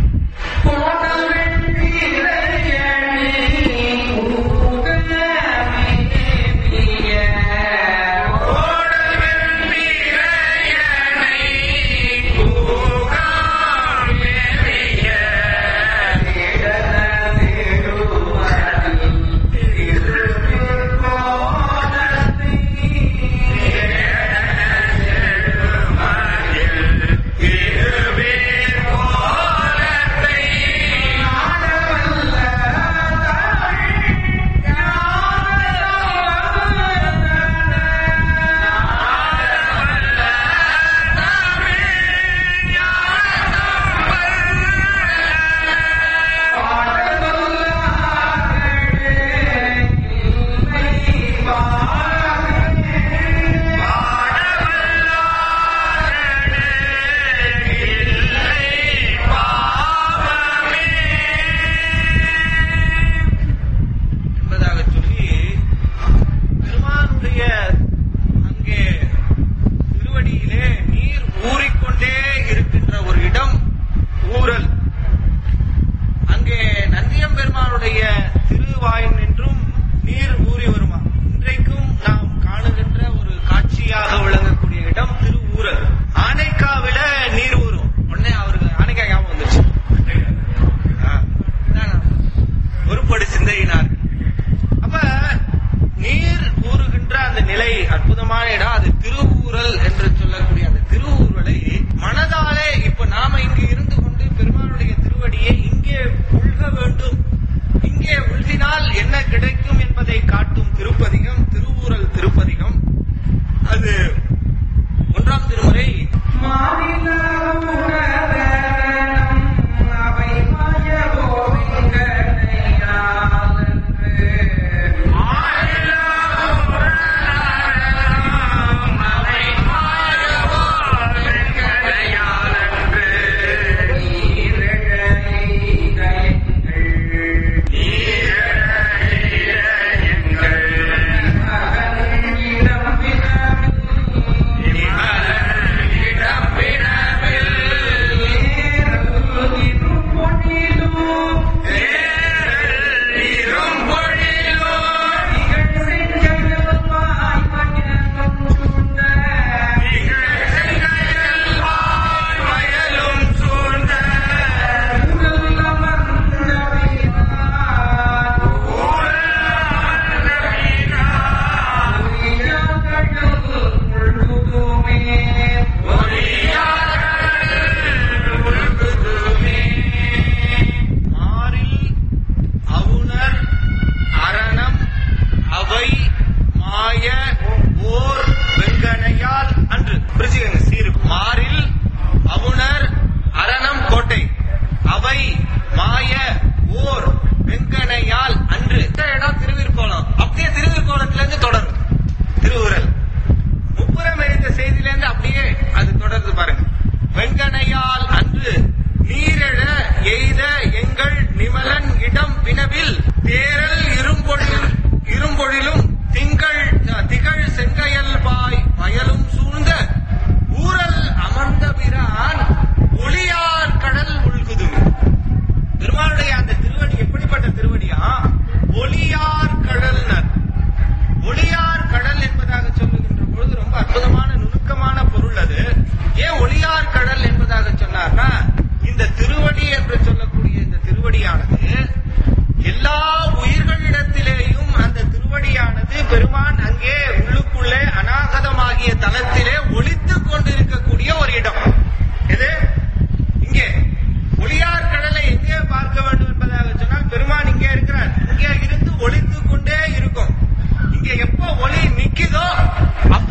என்பதாக சொல்லி பெருமானுடைய அங்கே திருவடியிலே நீர் ஊறிக்கொண்டே இருக்கின்ற ஒரு இடம் ஊரல் அங்கே நந்தியம் பெருமானுடைய திருவாயின் என்றும் நீர் ஊறி வருமா இன்றைக்கும் நாம் காணுகின்ற ஒரு காட்சியாக விளங்கக்கூடிய இடம் திருஊரல் ஆனைக்காவில நீர் ஊறும் உடனே அவருக்கு ஆனைக்கா ஞாபகம் வந்துச்சு ஆ, இதானா? ஒருபடி சிந்தையினார் அப்ப நீர் ஊறுகின்ற அந்த நிலை அற்புதமான இடம் அது திருவூரல் என்று சொல்லக்கூடிய அந்த திருவூரலை மனதாலே இப்ப நாம இங்கு இருந்து கொண்டு பெருமானுடைய திருவடியை இங்கே உள்க வேண்டும் இங்கே உள்கினால் என்ன கிடைக்கும் என்பதை காட்டும் திருப்பதிகம் திருவூரல் திருப்பதிகம் அது ஒன்றாம் திருமுறை நீ பெருமான் அங்கே உள்ளுக்குள்ளே அநாகதமாகிய தலத்திலே ஒளித்துக் கொண்டிருக்கக்கூடிய ஒரு இடம் எது இங்கே ஒளியார் கடலை எங்கே பார்க்க வேண்டும் என்பதாக சொன்னால் பெருமான் இங்கே இருக்கிறார் இங்கே இருந்து ஒளித்துக் கொண்டே இருக்கும் இங்கே எப்ப ஒளி நிக்குதோ அப்ப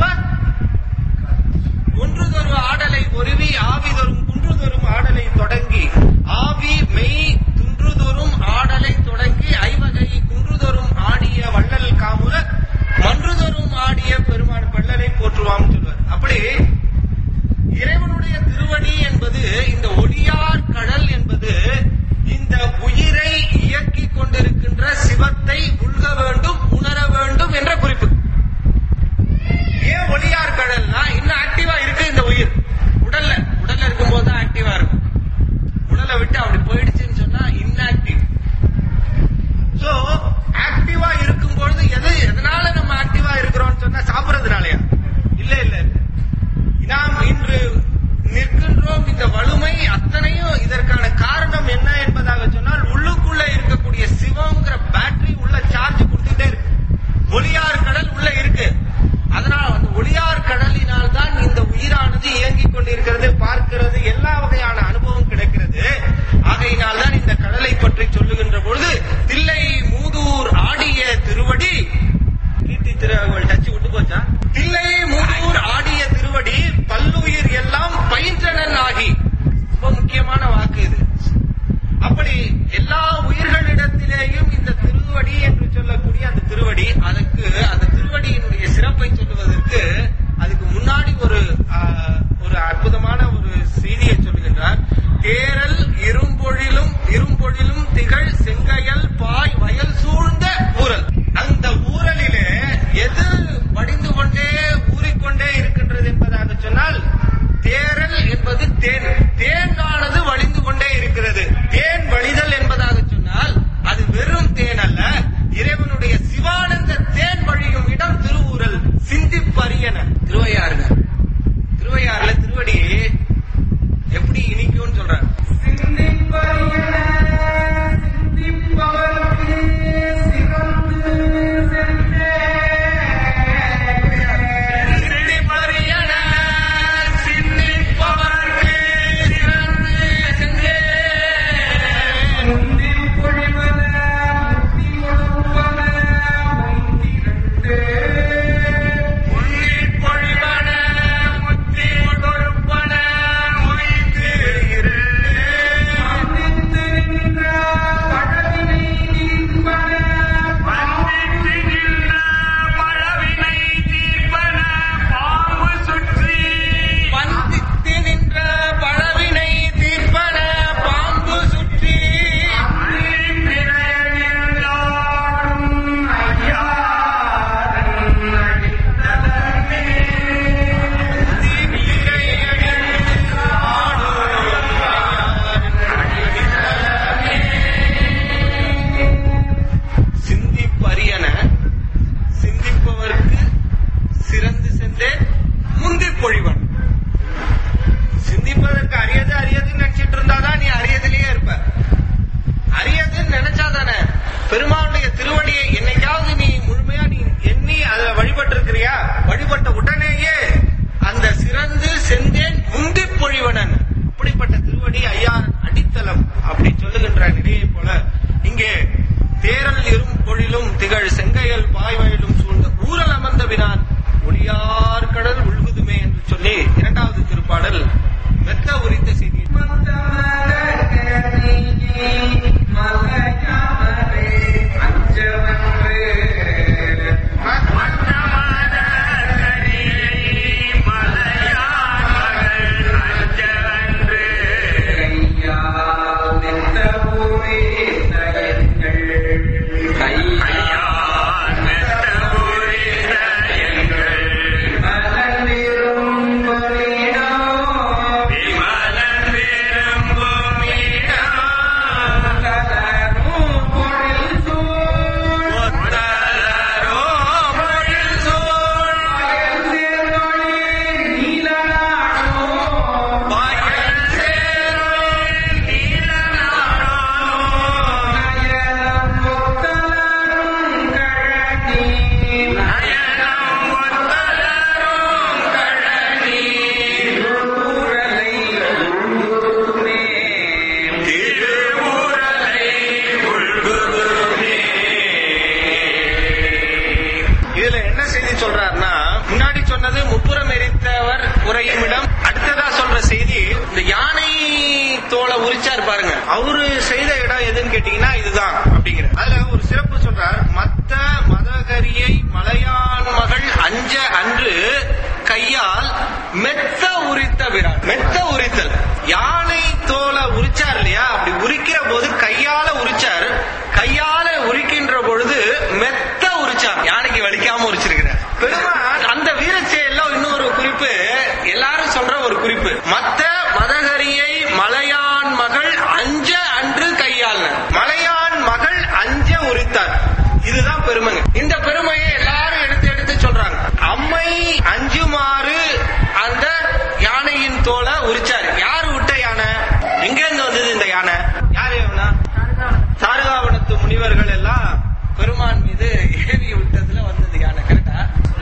ஒன்றுதொரு ஆடலை ஒருவி ஆவிதொரும் குன்றுதொரும் ஆடலை தொடங்கி ஆவி மெய் துன்றுதொரும் ஆடலை தொடங்கி ஐவகை குன்றுதொரும் ஆடிய வள்ளல் காமுல மன்றுதொரும் ஆடிய பெருமான் பள்ளலை போற்றுவாம் சொல்வார் அப்படி இறைவனுடைய திருவடி என்பது இந்த ஒளியார் கடல் என்பது இந்த உயிரை இயக்கிக் கொண்டிருக்கின்ற சிவத்தை உள்க வேண்டும் உணர வேண்டும் என்ற குறிப்பு ஏன் ஒளியார் கடல்னா இன்னும் ஆக்டிவா இருக்கு இந்த உயிர் உடல்ல உடல்ல இருக்கும்போது தான் ஆக்டிவா இருக்கும் உடலை விட்டு அப்படி போயிடுச்சுன்னு சொன்னா இன்ஆக்டிவ் சோ ஆக்டிவா இருக்கும் பொழுது எது எதனால நம்ம ஆக்டிவா இருக்கிறோம்னு சொன்னா சாப்பிடுறதுனாலயா இல்ல இல்ல நாம் இன்று நிற்கின்றோம் இந்த வலிமை அத்தனையும் இதற்கான காரணம் என்ன என்பதாக சொன்னால் உள்ளுக்குள்ள இருக்கக்கூடிய சிவங்கிற பேட்டரி உள்ள சார்ஜ் கொடுத்துட்டே இருக்கு ஒளியார் கடல் உள்ள இருக்கு அதனால் அந்த ஒளியார் கடலினால் தான் இந்த உயிரானது இயங்கிக் கொண்டிருக்கிறது பார்க்கிறது எல்லா வகையான அனுபவம் கிடைக்கிறது ஆகையினால் தான் இந்த கடலை பற்றி சொல்லுகின்ற பொழுது தில்லை மூதூர் ஆடிய திருவடி கீர்த்தி திருவள் டச்சு விட்டு போச்சா தில்லை மூதூர் ஆடிய திருவடி பல்லுயிர் எல்லாம் பயின்றனன் ஆகி ரொம்ப முக்கியமான வாக்கு இது அப்படி எல்லா உயிர்களிடத்திலேயும் இந்த திருவடி என்று சொல்லக்கூடிய அந்த திருவடி அதற்கு அந்த திருவடியினுடைய சிறப்பை சொல்லுவதற்கு அதுக்கு முன்னாடி ஒரு ஆ, ஒரு அற்புதமான ஒரு செய்தியை சொல்லுகின்றார் தேரல் இரும்பொழிலும் இரும்பொழிலும் திகழ் செங்கையல் பாய் வயல் சூழ்ந்த ஊரல் அந்த ஊரலிலே எது வடிந்து கொண்டே ஊறிக்கொண்டே இருக்கின்றது என்பதாக சொன்னால் தேரல் என்பது தேன் தேனானது வழிந்து கொண்டே இருக்கிறது தேன் வழிதல் என்பதாக சொன்னால் அது வெறும் தேன் அல்ல இறைவனுடைய சிவானந்த தேன் வழியும் இடம் திருவுரல் சிந்திப்பரியன இதுல என்ன செய்தி சொல்றாருன்னா முன்னாடி சொன்னது முப்புறம் எரித்தவர் உரையும் இடம் அடுத்ததா சொல்ற செய்தி இந்த யானை தோலை உரிச்சார் பாருங்க அவரு செய்த இடம் எதுன்னு கேட்டீங்கன்னா இதுதான் அப்படிங்கிற அதுல ஒரு சிறப்பு சொல்றார் மத்த மதகரியை மலையான் மகள் அஞ்ச அன்று கையால் மெத்த உரித்த விராட் மெத்த உரித்தல் யானை தோலை உரிச்சார் இல்லையா அப்படி உரிக்கிற போது கையால உரிச்சார் கையால உரிக்கின்ற பொழுது மெத்த உரிச்சார் யானைக்கு வலிக்காம உரிச்சிருக்கிறார் பெருமாள் அந்த வீரச்செயல்ல இன்னொரு குறிப்பு எல்லாரும் சொல்ற ஒரு குறிப்பு மத்த மதகரியை மலையான் மகள் அஞ்ச அன்று கையால் மலையான் மகள் அஞ்ச உரித்தார் இதுதான் பெருமைங்க இந்த பெருமையை எல்லாரும் எடுத்து எடுத்து சொல்றாங்க அம்மை அஞ்சுமாறு அந்த யானையின் தோலை உரிச்சாரு யாரு விட்ட யானை எங்க இருந்து வந்தது இந்த யானை யாரு இவனா சாரகாவனத்து முனிவர்கள் எல்லாம் பெருமான் மீது ஏவி விட்டதுல வந்தது யானை கரெக்டா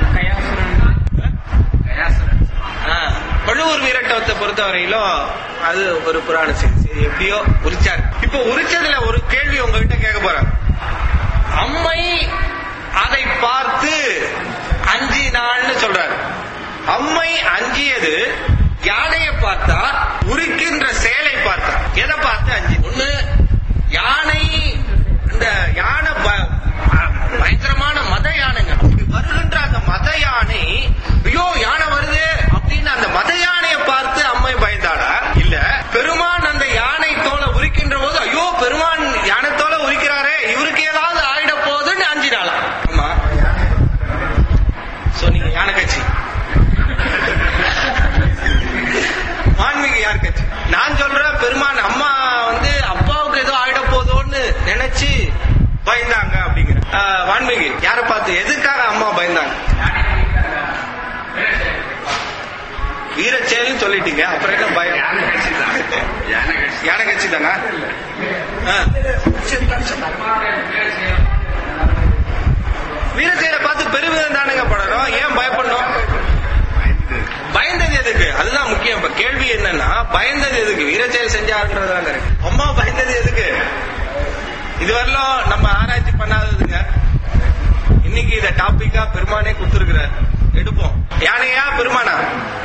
ஆ, பழுவூர் வீரட்டத்தை பொறுத்தவரையிலும் அது ஒரு புராண செய்தி சரி, எப்படியோ உரிச்சாரு இப்ப உரிச்சதுல ஒரு கேள்வி உங்ககிட்ட கேட்க போறேன் அம்மை அதை பார்த்து அஞ்சினாள்னு சொல்றாரு அம்மை அஞ்சியது யானையை பார்த்தா உரிக்கின்ற செயலை பார்த்தா எதை பார்த்து அஞ்சி ஒண்ணு யானை இந்த யானை ப- பயங்கரமான மத யானைங்க அப்படி வருகின்ற அந்த மத யானை ஐயோ யானை வருது அப்படின்னு அந்த மத யானையை பார்த்து அம்மை பயந்தாளா இல்ல பெருமான் அந்த யானை தோலை உரிக்கின்ற போது ஐயோ பெருமான் யானை தோலை உரிக்கிறாரே இவருக்கு ஏதாவது ஆயிட போகுதுன்னு அஞ்சினாளா ஆமா சோ நீங்க யானை கட்சி ஆன்மீக யார் கட்சி நான் சொல்றேன் பெருமான் அம்மா வந்து அப்பாவுக்கு ஏதோ ஆயிட போதோன்னு நினைச்சு பயந்தாங்க அப்படிங்கிற ஆஹ், வான்மீகி யாரை பார்த்து எதுக்காக அம்மா பயந்தாங்க வீர செயல்னு சொல்லிட்டீங்க அப்புறம் என்ன பயம் யானை கட்சி தானா ஆ. வீர செயலை பார்த்து பெருமிதம் தானுங்க படணும் ஏன் பயப்படணும் பயந்தது எதுக்கு அதுதான் முக்கியம் இப்ப கேள்வி என்னன்னா பயந்தது எதுக்கு வீரச்செயல் செஞ்சாருன்றதுதான் correct. அம்மா பயந்தது எதுக்கு இதுவரையிலும் நம்ம ஆராய்ச்சி பண்ணாததுங்க இன்னைக்கு இத டாபிக்கா பெருமானே கொடுத்துருக்கிறார் எடுப்போம் யானையா பெருமானா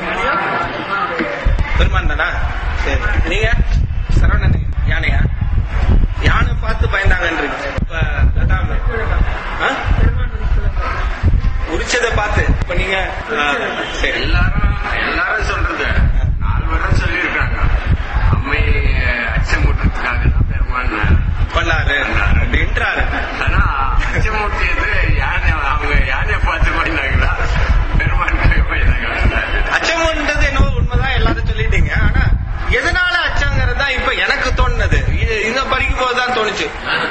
பெருமான் தானா சரி நீங்க சரவணன் யானையா யானை பார்த்து பயந்தாங்கன்றீங்க இப்ப அதான் ஆ? உரிச்சதை பார்த்து இப்ப நீங்க ஆ, சரி எல்லாரும் எல்லாரும் சொல்றது நாலு பேரும் சொல்லியிருக்காங்க அம்மை அச்சமூட்டுறதுக்காக தான் பெருமான் பண்ணாரு அப்படின்றாரு ஆனா அச்சமூட்டியது யானை அவங்க யானையை பார்த்து போயிருந்தாங்களா பெருமானுக்காக போயிருந்தாங்களா அச்சம்ன்றது என்னவோ உண்மைதான் எல்லாரும் சொல்லிட்டீங்க ஆனா எதனால அச்சங்கிறது தான் இப்ப எனக்கு தோணுனது இது இந்த படிக்கும் போதுதான் தோணுச்சு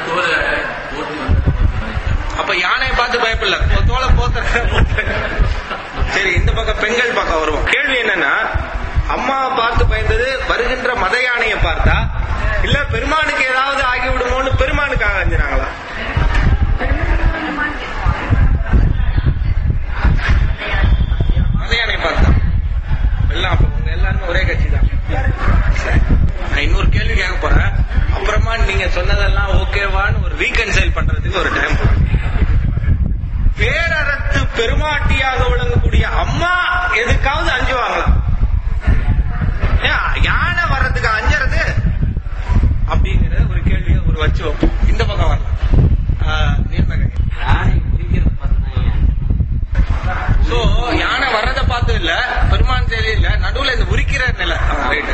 அப்ப யானையை பார்த்து பயப்படல போ- தோலை போத்த சரி இந்த பக்கம் பெண்கள் பக்கம் வருவோம் கேள்வி என்னன்னா அம்மாவை பார்த்து பயந்தது வருகின்ற மத யானையை பார்த்தா இல்ல பெருமானுக்கு ஏதாவது ஆகிவிடுமோன்னு பெருமானுக்காக அஞ்சினாங்களா மத யானையை பார்த்தா எல்லாம் அப்ப உங்க எல்லாருமே ஒரே கட்சி தான் சரி. நான் இன்னொரு கேள்வி கேட்க போறேன் அப்புறமா நீங்க சொன்னதெல்லாம் ஓகேவான்னு ஒரு ரீகன்சைல் பண்றதுக்கு ஒரு டைம் பேரறத்து பெருமாட்டியாக விளங்கக்கூடிய அம்மா எதுக்காவது அஞ்சுவாங்களா ஏன் யானை வர்றதுக்கு அஞ்சறது அப்படிங்கிற ஒரு கேள்வியை ஒரு வச்சு வைப்போம். இந்த பக்கம் வரலாம் ஆஹ், நீர்மகை சோ யானை வர்றதை பார்த்து இல்ல பெருமான் செயலி இல்ல நடுவுல இந்த உரிக்கிற நிலை ரைட்டு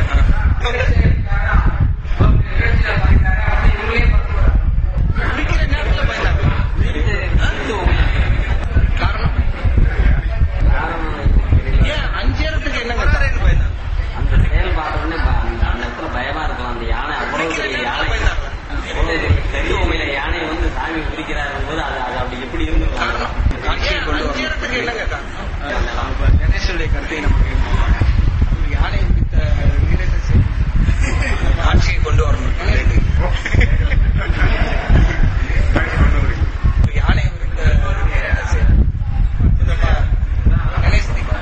உரிக்கிற நேரத்துல பயந்தாங்க காரணம் ஏன் அஞ்சேரத்துக்கு என்னங்க காரணம் பயந்தாங்க அந்த செயல் பார்த்த உடனே ப- அந்த அந்த இடத்துல பயமா இருக்கும் அந்த யானை அவ்வளவு உரிக்கிற பெரிய நேரத்துல யானை பயந்தாங்க அவ்வளவு பெரிய பெரிய உண்மையில யானையை வந்து சாமி பிடிக்கிறாரு போது அது அது அப்படி எப்படி காரணம் இருந்திருக்கும் காட்சியை கொண்டு அஞ்சேரத்துக்கு என்னங்க காரணம் இப்ப கணேசனுடைய கருத்தை நமக்கு யானை குறித்த வீரத்தை செய்- ஆட்சியை கொண்டு வரணும் இப்ப யானை குறித்த வீரத்தை செய். நம்ம கணேஷ் தீபா.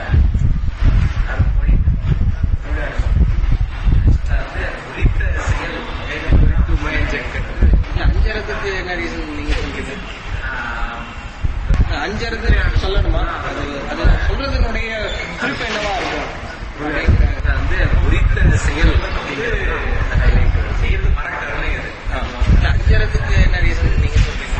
இல்ல, அஞ்சறதுக்கு என்ன ரீசன் நீங்க சொல்றீங்க அஞ்சறது சொல்லணுமா அது அது சொல்றதுனுடைய குறிப்பு என்னவா இருக்கும் வந்து உரித்த செயல் அப்படிங்கிறது செய்யறது மறக்கிறதுல இது ஆ. இல்ல, அஞ்சறதுக்கு என்ன ரீசன் நீங்க சொல்றீங்க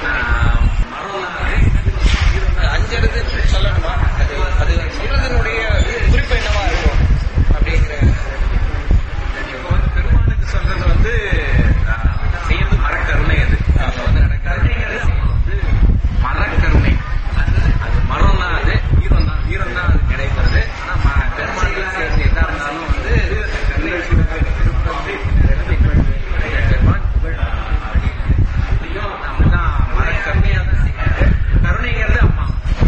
அஞ்சறது சொல்லணுமா அது அது சொல்றதுனுடைய குறிப்பு என்னவா இருக்கும் அப்படிங்கிற இப்போ வந்து பெருமாளுக்கு சொல்றது வந்து ஆஹ், செய்யறது மரக்கருணை அது அது வந்து நடக்காது வந்து மரக்கருணை அது அது மரம் தான் அது வீரம் தான் வீரம் தான் அது கிடைக்கிறது ஆனா ம- பெருமாளுக்கு செய்யறது எதா இருந்தாலும் வந்து கருணை பெருமாள் புகழ் இதையும் நம்ம தான் மரக்கருணையா தான் செய்யணும் கருணைங்கிறது அம்மா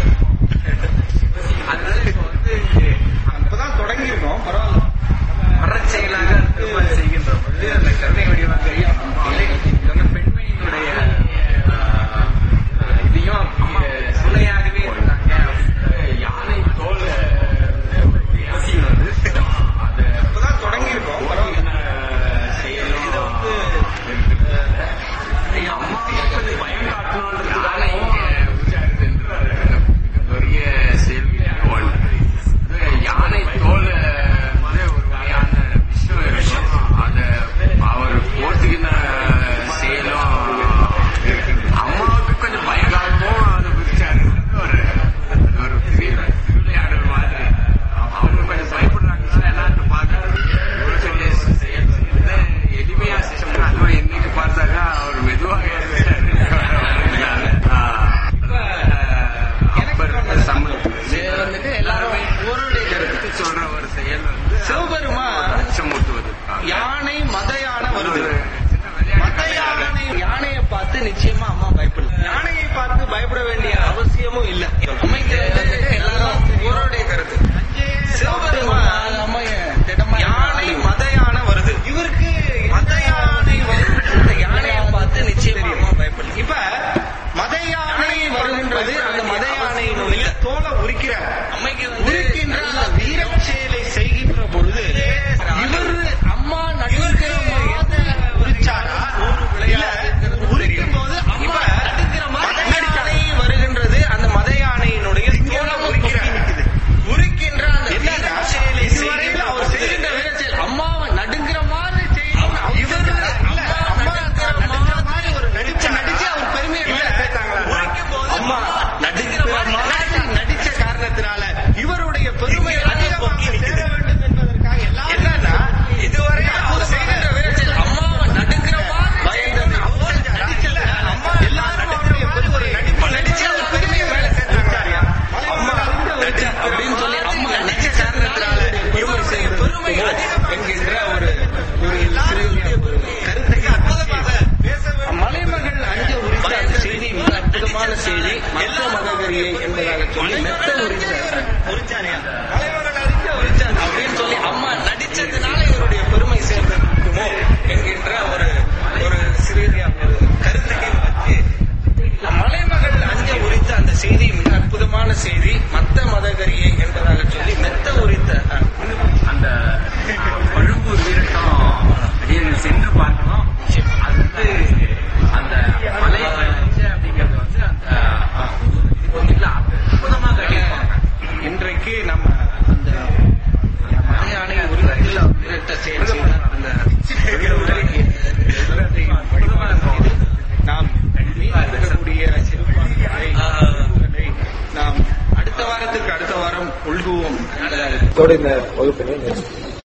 அதனால இப்போ வந்து இப்பதான் தொடங்கியிருக்கோம் பரவாயில்ல மரச்செயலாக பெருமாள் செய்கின்ற பொழுது அந்த கருணை வடிவாக இல்லை இது வந்து பெண்மையினுடைய ஆஹ், இதையும் அஹ், துணையாகவே இருந்தாங்க யானை தோல் அவசியம் வந்து அது இப்பதான் தொடங்கியிருக்கோம் பரவாயில்ல செயலும் அம்மாவுக்கு பயம் காட்டணுன்றதுக்காக இங்க உச்சாரித்து பெரிய செயல் ஒன்று யானை தோல் வந்து ஒரு வகையான விஷயம் இருக்கும் அதை அவர் போட்டுக்கின செயலும் அம்மாவுக்கு கொஞ்சம் பயங்காலமும் அதை பிரிச்சாரு ஒரு ஒரு பெரிய விளையாடுற மாதிரி அவங்க கொஞ்சம் பயப்படுறாங்க என்னான்னு பார்க்கறது செயல் வந்து எளிமையா செஞ்சோம்னா அதுவும் என்னைக்கு பார்த்தாக்கா அவர் மெதுவாக இருந்தாரு. ஆஹ் அப்ப இருந்த சம்ம- இது வந்துட்டு எல்லாரும் ஒருடைய கருத்து எடுத்து சொல்ற ஒரு செயல் வந்து சிவபெருமான் அச்சமூட்டுவது யானை மத யானை வருது சின்ன விளையாட்டு மத யானை யானையை பார்த்து நிச்சயமா அம்மா பயப்படல யானையை பார்த்து பயப்பட வேண்டிய அவசியமும் இல்ல அம்மைக்கு வந்து எல்லாரும் ஒருடைய கருத்து சிவபெருமான் யானை மத யானை வருது இவருக்கு மத யானை வருது இந்த யானையை பார்த்து நிச்சயமா அம்மா பயப்படல இப்ப மத யானை வருகின்றது அந்த மத யானையினுடைய தோலை உரிக்கிறார் அம்மைக்கு உரிக்கின்ற அந்த வீரச் செயலை செய்கின்ற பொழுது இவர் அம்மா நடுக்கிற உரிச்சாரா இல்ல உரிக்கும் போது அம்மா மத யானை வருகின்றது அந்த மத யானையினுடைய தோலை உரிக்கிறார் உரிக்கின்ற அந்த வீரச் செயலை செய்கின்ற அவர் செய்கின்ற வீரச் செயல் அம்மாவை நடுங்கிற மாதிரி செய்யணும் இவர் இல்ல அம்மா நடுங்கிற மாதிரி ஒரு நடிச்சு நடிச்சு அவர் பெருமையை மேல சேர்த்தாங்களா அம்மா நடுங்கிற மாதிரி நடிச்ச காரணத்தினால இவருடைய பெருமை அதிகமாக சேர வேண்டும் என்பதற்காக எல்லாரும் என்னன்னா இதுவரை அவர் செய்கின்ற வேலையில் அம்மாவை நடுங்கிற மாதிரி பயந்தது அவர் நடிக்கல அம்மா எல்லாரும் அவருடைய பெருமை நடிப்பு நடிச்சு அவர் பெருமையை மேல சேர்த்தாங்க அம்மா நடி அப்படின்னு சொல்லி அம்மா நடிச்ச காரணத்தினால இவருடைய பெருமை அதிகம் என்கின்ற ஒரு ஒரு சிறிய கருத்தை அற்புதமாக மலைமகள் அஞ்ச உரித்த அந்த செய்தி மிக அற்புதமான செய்தி மத்த மககரியை என்பதாக சொல்லி மெத்த உரித்த மலைமகள் அறிஞ்ச உரிச்சார் அப்படின்னு சொல்லி அம்மா நடிச்சதுனால இவருடைய பெருமை சேர்ந்திருக்குமோ என்கின்ற ஒரு ஒரு சிறிய ஒரு கருத்தையும் வச்சு மலைமகள் அஞ்ச உரித்த அந்த செய்தி மிக அற்புதமான செய்தி மத்த மதகரியை என்பதாக சொல்லி மெத்த உரித்த அஹ், அந்த பழும்பூர் வீரட்டம் அடியர்கள் சென்று பார்க்கணும் அது வந்து அந்த மலை வளர்ச்சி அப்படிங்கிறது வந்து அந்த இதுல அற்புதமா கட்டியிருப்பாங்க இன்றைக்கு நம்ம அந்த மலையானை உரிமையில் விரட்ட செயல் செய்த அந்த நாம் இருக்கக்கூடிய சிறுபான்மையை நாம் அடுத்த வாரத்துக்கு அடுத்த வாரம் உள்குவோம் இதோட இந்த வகுப்பினை நிறுத்தி